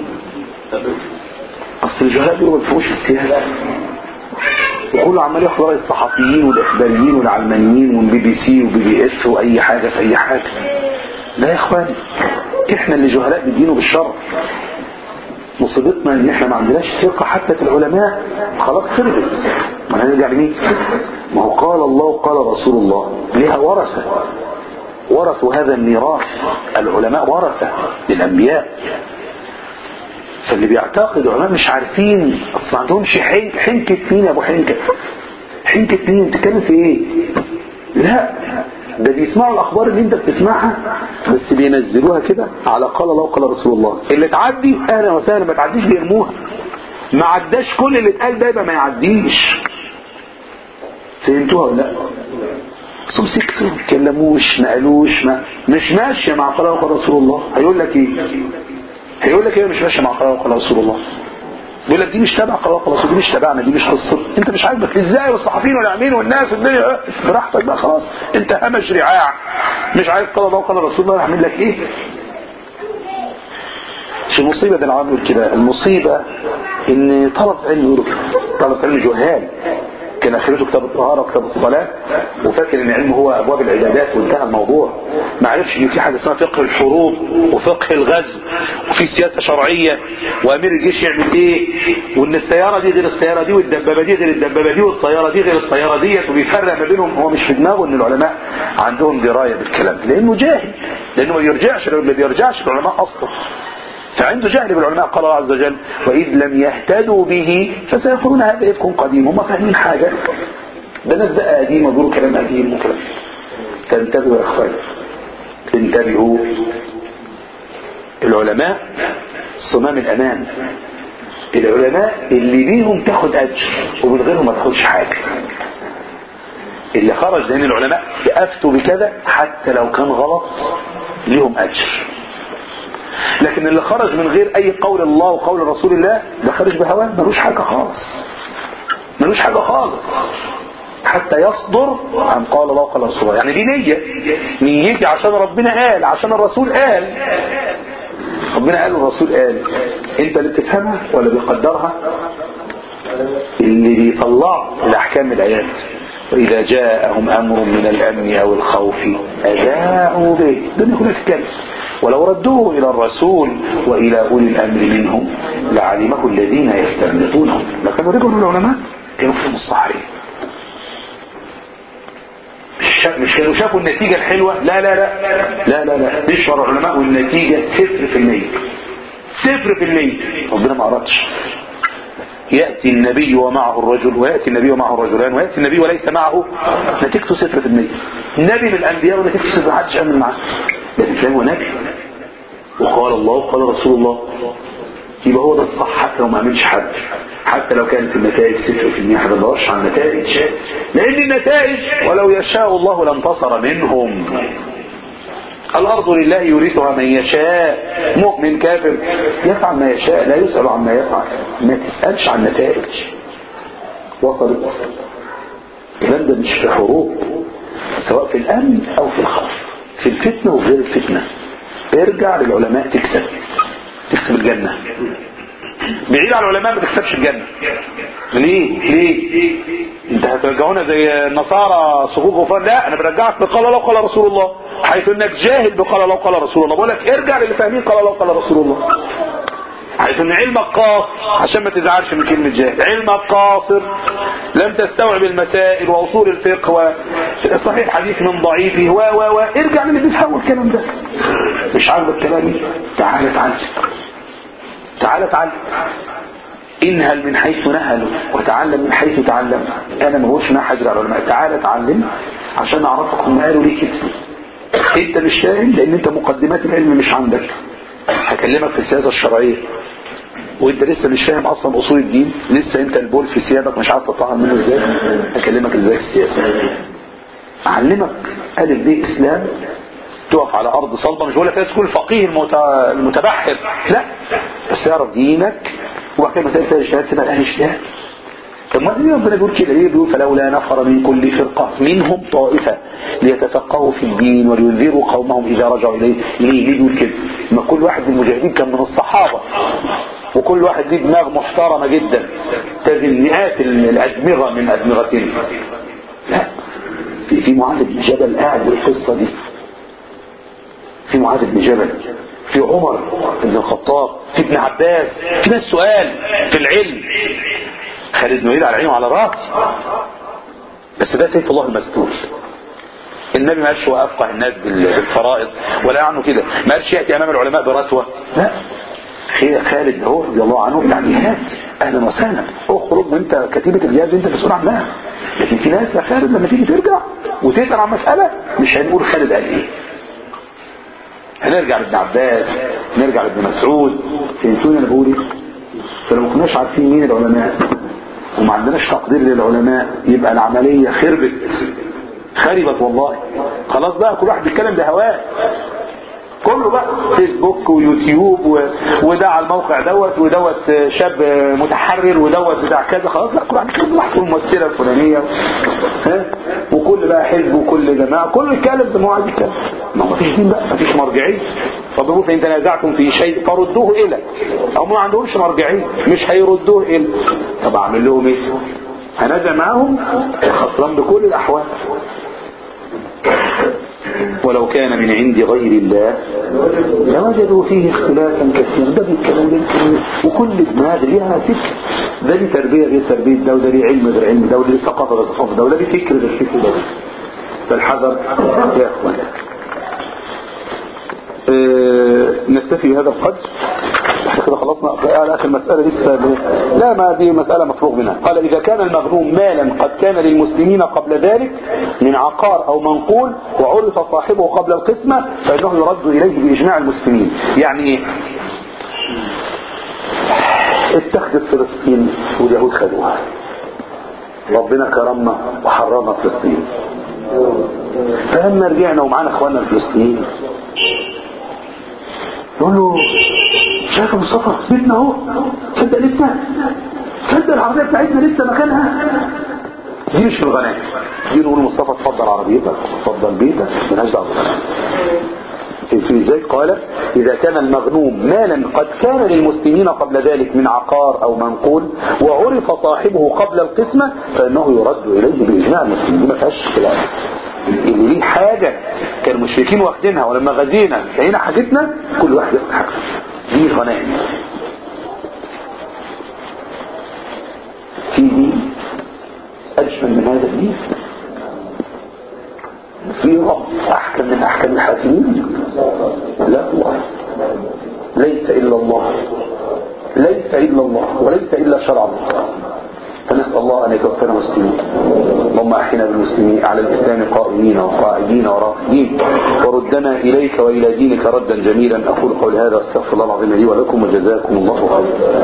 اصل الجهلاء دول ما بيفهموش في السياسة وكله عمال ياخد رأي الصحفيين والاخباريين والعلمانيين والبي بي سي وبي بي اس واي حاجة في اي حاجة لا يا اخواني احنا اللي جهلاء بالدين وبالشرع مصيبتنا ان احنا ما عندناش ثقة حتى في العلماء خلاص خربت ما هنرجع لمين ما هو قال الله وقال رسول الله ليها ورثة ورثوا هذا الميراث العلماء ورثة للانبياء فاللي بيعتقد العلماء مش عارفين اصلا ما عندهمش حنك حنكة مين يا ابو حنكة حنكة مين بتتكلم في ايه لا ده بيسمعوا الاخبار اللي انت بتسمعها بس بينزلوها كده على قال الله وقال رسول الله اللي تعدي اهلا وسهلا ما تعديش بيرموها ما عداش كل اللي اتقال ده يبقى ما يعديش فهمتوها ولا لا ثم سكتوا ما اتكلموش ما قالوش ما مش ماشيه مع قال الله وقال رسول الله هيقول لك ايه هيقول لك ايه مش ماشيه مع قال الله وقال رسول الله بيقول لك دي مش تبع قال الله وقال رسول دي مش تبعنا دي مش قصه انت مش عاجبك ازاي والصحفيين والعاملين والناس والدنيا براحتك بقى خلاص انت همش رعاع مش عايز قال الله وقال رسول الله يعمل لك ايه مش المصيبة ده العام يقول كده المصيبة ان طلب علم يقولوا طلب علم جهال كان اخرته كتاب الطهارة وكتاب الصلاة وفاكر ان العلم هو ابواب العبادات وانتهى الموضوع ما عرفش ان في حاجة اسمها فقه الحروب وفقه الغزو وفي سياسة شرعية وامير الجيش يعمل ايه وان السيارة دي غير السيارة دي والدبابة دي غير الدبابة دي والطيارة دي غير الطيارة دي وبيفرق ما بينهم هو مش في دماغه ان العلماء عندهم دراية بالكلام لانه جاهل لانه ما بيرجعش ما بيرجعش العلماء اصلا فعنده جهل بالعلماء قال الله عز وجل وإذ لم يهتدوا به فسيقولون هذا إفك قديم هم فاهمين حاجة ده ناس بقى قديم ويقولوا كلام قديم وكلام تنتبهوا يا اخوان انتبهوا العلماء صمام الأمان العلماء اللي بيهم تاخد أجر ومن غيرهم ما تاخدش حاجة اللي خرج لأن العلماء أفتوا بكذا حتى لو كان غلط ليهم أجر لكن اللي خرج من غير اي قول الله وقول رسول الله ده خرج بهواه ملوش حاجة خالص ملوش حاجة خالص حتى يصدر عن قال الله وقال رسول الله يعني دي نية نيتي عشان ربنا قال عشان الرسول قال ربنا قال والرسول قال انت اللي بتفهمها ولا بيقدرها اللي بيطلع الاحكام الايات وإذا جاءهم أمر من الأمن أو الخوف أذاعوا به الدنيا كلها تتكلم ولو ردوه إلى الرسول وإلى أولي الأمر منهم لعلمه الذين يستنبطونه لكن رجعوا العلماء كانوا فيهم الصحيح مش كانوا شافوا النتيجة الحلوة لا لا لا لا لا لا بيشعر العلماء والنتيجة صفر في المية صفر في المية ربنا ما أردش يأتي النبي ومعه الرجل ويأتي النبي ومعه الرجلان ويأتي النبي وليس معه نتيجته صفر في المية نبي من الأنبياء ونتيجته صفر محدش أمن معاه لكن فاهم هو نبي وقال الله وقال رسول الله يبقى هو ده الصح حتى لو ما عملش حد حتى لو كانت النتائج صفر في المية ما بدورش على النتائج لأن النتائج ولو يشاء الله لانتصر منهم الأرض لله يورثها من يشاء مؤمن كافر يفعل ما يشاء لا يسأل عما يفعل ما تسألش عن نتائج وصلت الكلام ده مش في حروب سواء في الأمن أو في الخوف في الفتنة وغير الفتنة ارجع للعلماء تكسب تكسب الجنة بعيد عن العلماء ما تكسبش الجنة ليه ليه انت هترجعونا زي النصارى صفوف غفران لا انا برجعك بقال الله وقال رسول الله حيث انك جاهل بقال الله وقال رسول الله بقول لك ارجع للي فاهمين قال الله وقال رسول الله عايز ان علمك قاصر عشان ما تزعلش من كلمة جاهل علمك قاصر لم تستوعب المسائل واصول الفقه وصحيح الحديث من ضعيفه و و و ارجع للي بيفهموا الكلام ده مش عاجبك كلامي تعال اتعلم تعال اتعلم انهل من حيث نهلوا وتعلم من حيث تعلم انا ما بقولش انا حاجر على العلماء تعال اتعلم عشان اعرفك هم قالوا ليه كده انت مش فاهم لان انت مقدمات العلم مش عندك هكلمك في السياسة الشرعية وانت لسه مش فاهم اصلا اصول الدين لسه انت البول في ثيابك مش عارف تطهر منه ازاي هكلمك ازاي في السياسة اعلمك الف ب اسلام تقف على ارض صلبة مش بقول لك لازم تكون الفقيه المت- المتبحر لا بس اعرف دينك وبعد كده مسائل فيها اجتهاد تبقى الاهل اجتهاد طب ما ليه ربنا بيقول كده ليه بيقول فلولا نفر من كل فرقة منهم طائفة ليتفقهوا في الدين ولينذروا قومهم إذا رجعوا إليه ليه ليه بيقول كده ما كل واحد من المجاهدين كان من الصحابة وكل واحد ليه دماغ محترمة جدا تزن مئات الأدمغة من أدمغتنا لا في في معاذ بن جبل قاعد بالقصة دي في معاذ بن جبل في عمر بن الخطاب في ابن عباس في ناس سؤال في العلم خالد بن وليد على عينه وعلى راسه بس ده سيف الله المسلول النبي ما قالش هو افقه الناس بال- بالفرائض ولا عنه كده ما قالش ياتي امام العلماء برتوه لا خي- خالد هو رضي الله عنه بتاع جهاد اهلا وسهلا اخرج وانت كتيبه الجهاد انت مسؤول عنها لكن في ناس يا خالد لما تيجي ترجع وتسال عن مساله مش هنقول خالد قال ايه هنرجع لابن عباس نرجع لابن مسعود فهمتوني انا بقول ايه فلو ما كناش عارفين مين العلماء وما عندناش تقدير للعلماء يبقى العملية خربت خربت والله خلاص بقى كل واحد بيتكلم بهواه كله بقى فيسبوك ويوتيوب و... وده على الموقع دوت ودوت شاب متحرر ودوت بتاع كذا خلاص لا كل واحد بيتكلم لوحده الممثله الفلانيه ها وكل بقى حزب وكل جماعه كله يتكلم زي ما هو عايز يتكلم ما هو مفيش دين بقى مفيش مرجعيه طب يقول فان تنازعتم في شيء فردوه الى او ما عندهمش مرجعيه مش هيردوه الى طب اعمل لهم ايه؟ هنازع معاهم خسران بكل الاحوال ولو كان من عند غير الله لوجدوا فيه اختلافا كثيرا ده بيتكلم بالكلمة وكل دماغ ليها فكر ده ليه تربية غير تربية ده وده ليه علم غير علم ده وده ليه ثقافة غير ثقافة ده وده ليه فكر غير فكر ده فالحذر يا اخوان اه نكتفي بهذا القدر احنا كده خلصنا على اخر مسألة لسه لا ما دي مسألة مفروغ منها قال اذا كان المغنوم مالا قد كان للمسلمين قبل ذلك من عقار او منقول وعرف صاحبه قبل القسمة فانه يرد اليه باجماع المسلمين يعني ايه اتخذت فلسطين واليهود خدوها ربنا كرمنا وحررنا فلسطين فلما رجعنا ومعانا اخواننا الفلسطينيين يقول له شايف يا مصطفى بيتنا اهو تصدق لسه تصدق العربيه بتاعتنا لسه مكانها دي مش من الغنائم دي نقول مصطفى اتفضل عربيتك اتفضل بيتك مالهاش دعوه بالغنائم في ازاي قال اذا كان المغنوم مالا قد كان للمسلمين قبل ذلك من عقار او منقول وعرف صاحبه قبل القسمه فانه يرد اليه باجماع المسلمين دي ما فيهاش كلام اللي ليه حاجة كان المشركين واخدينها ولما غزينا لقينا حاجتنا كل واحد ياخد حاجته دي غنائم في دين أجمل من هذا الدين في رب أحكم من أحكم الحاكمين لا والله ليس إلا الله ليس إلا الله وليس إلا شرع الله فنسأل الله أن يتوفنا مسلمين اللهم أحينا بالمسلمين على الإسلام قائمين وقاعدين وراقدين وردنا إليك وإلى دينك ردا جميلا أقول قولي هذا واستغفر الله العظيم لي ولكم وجزاكم الله خيرا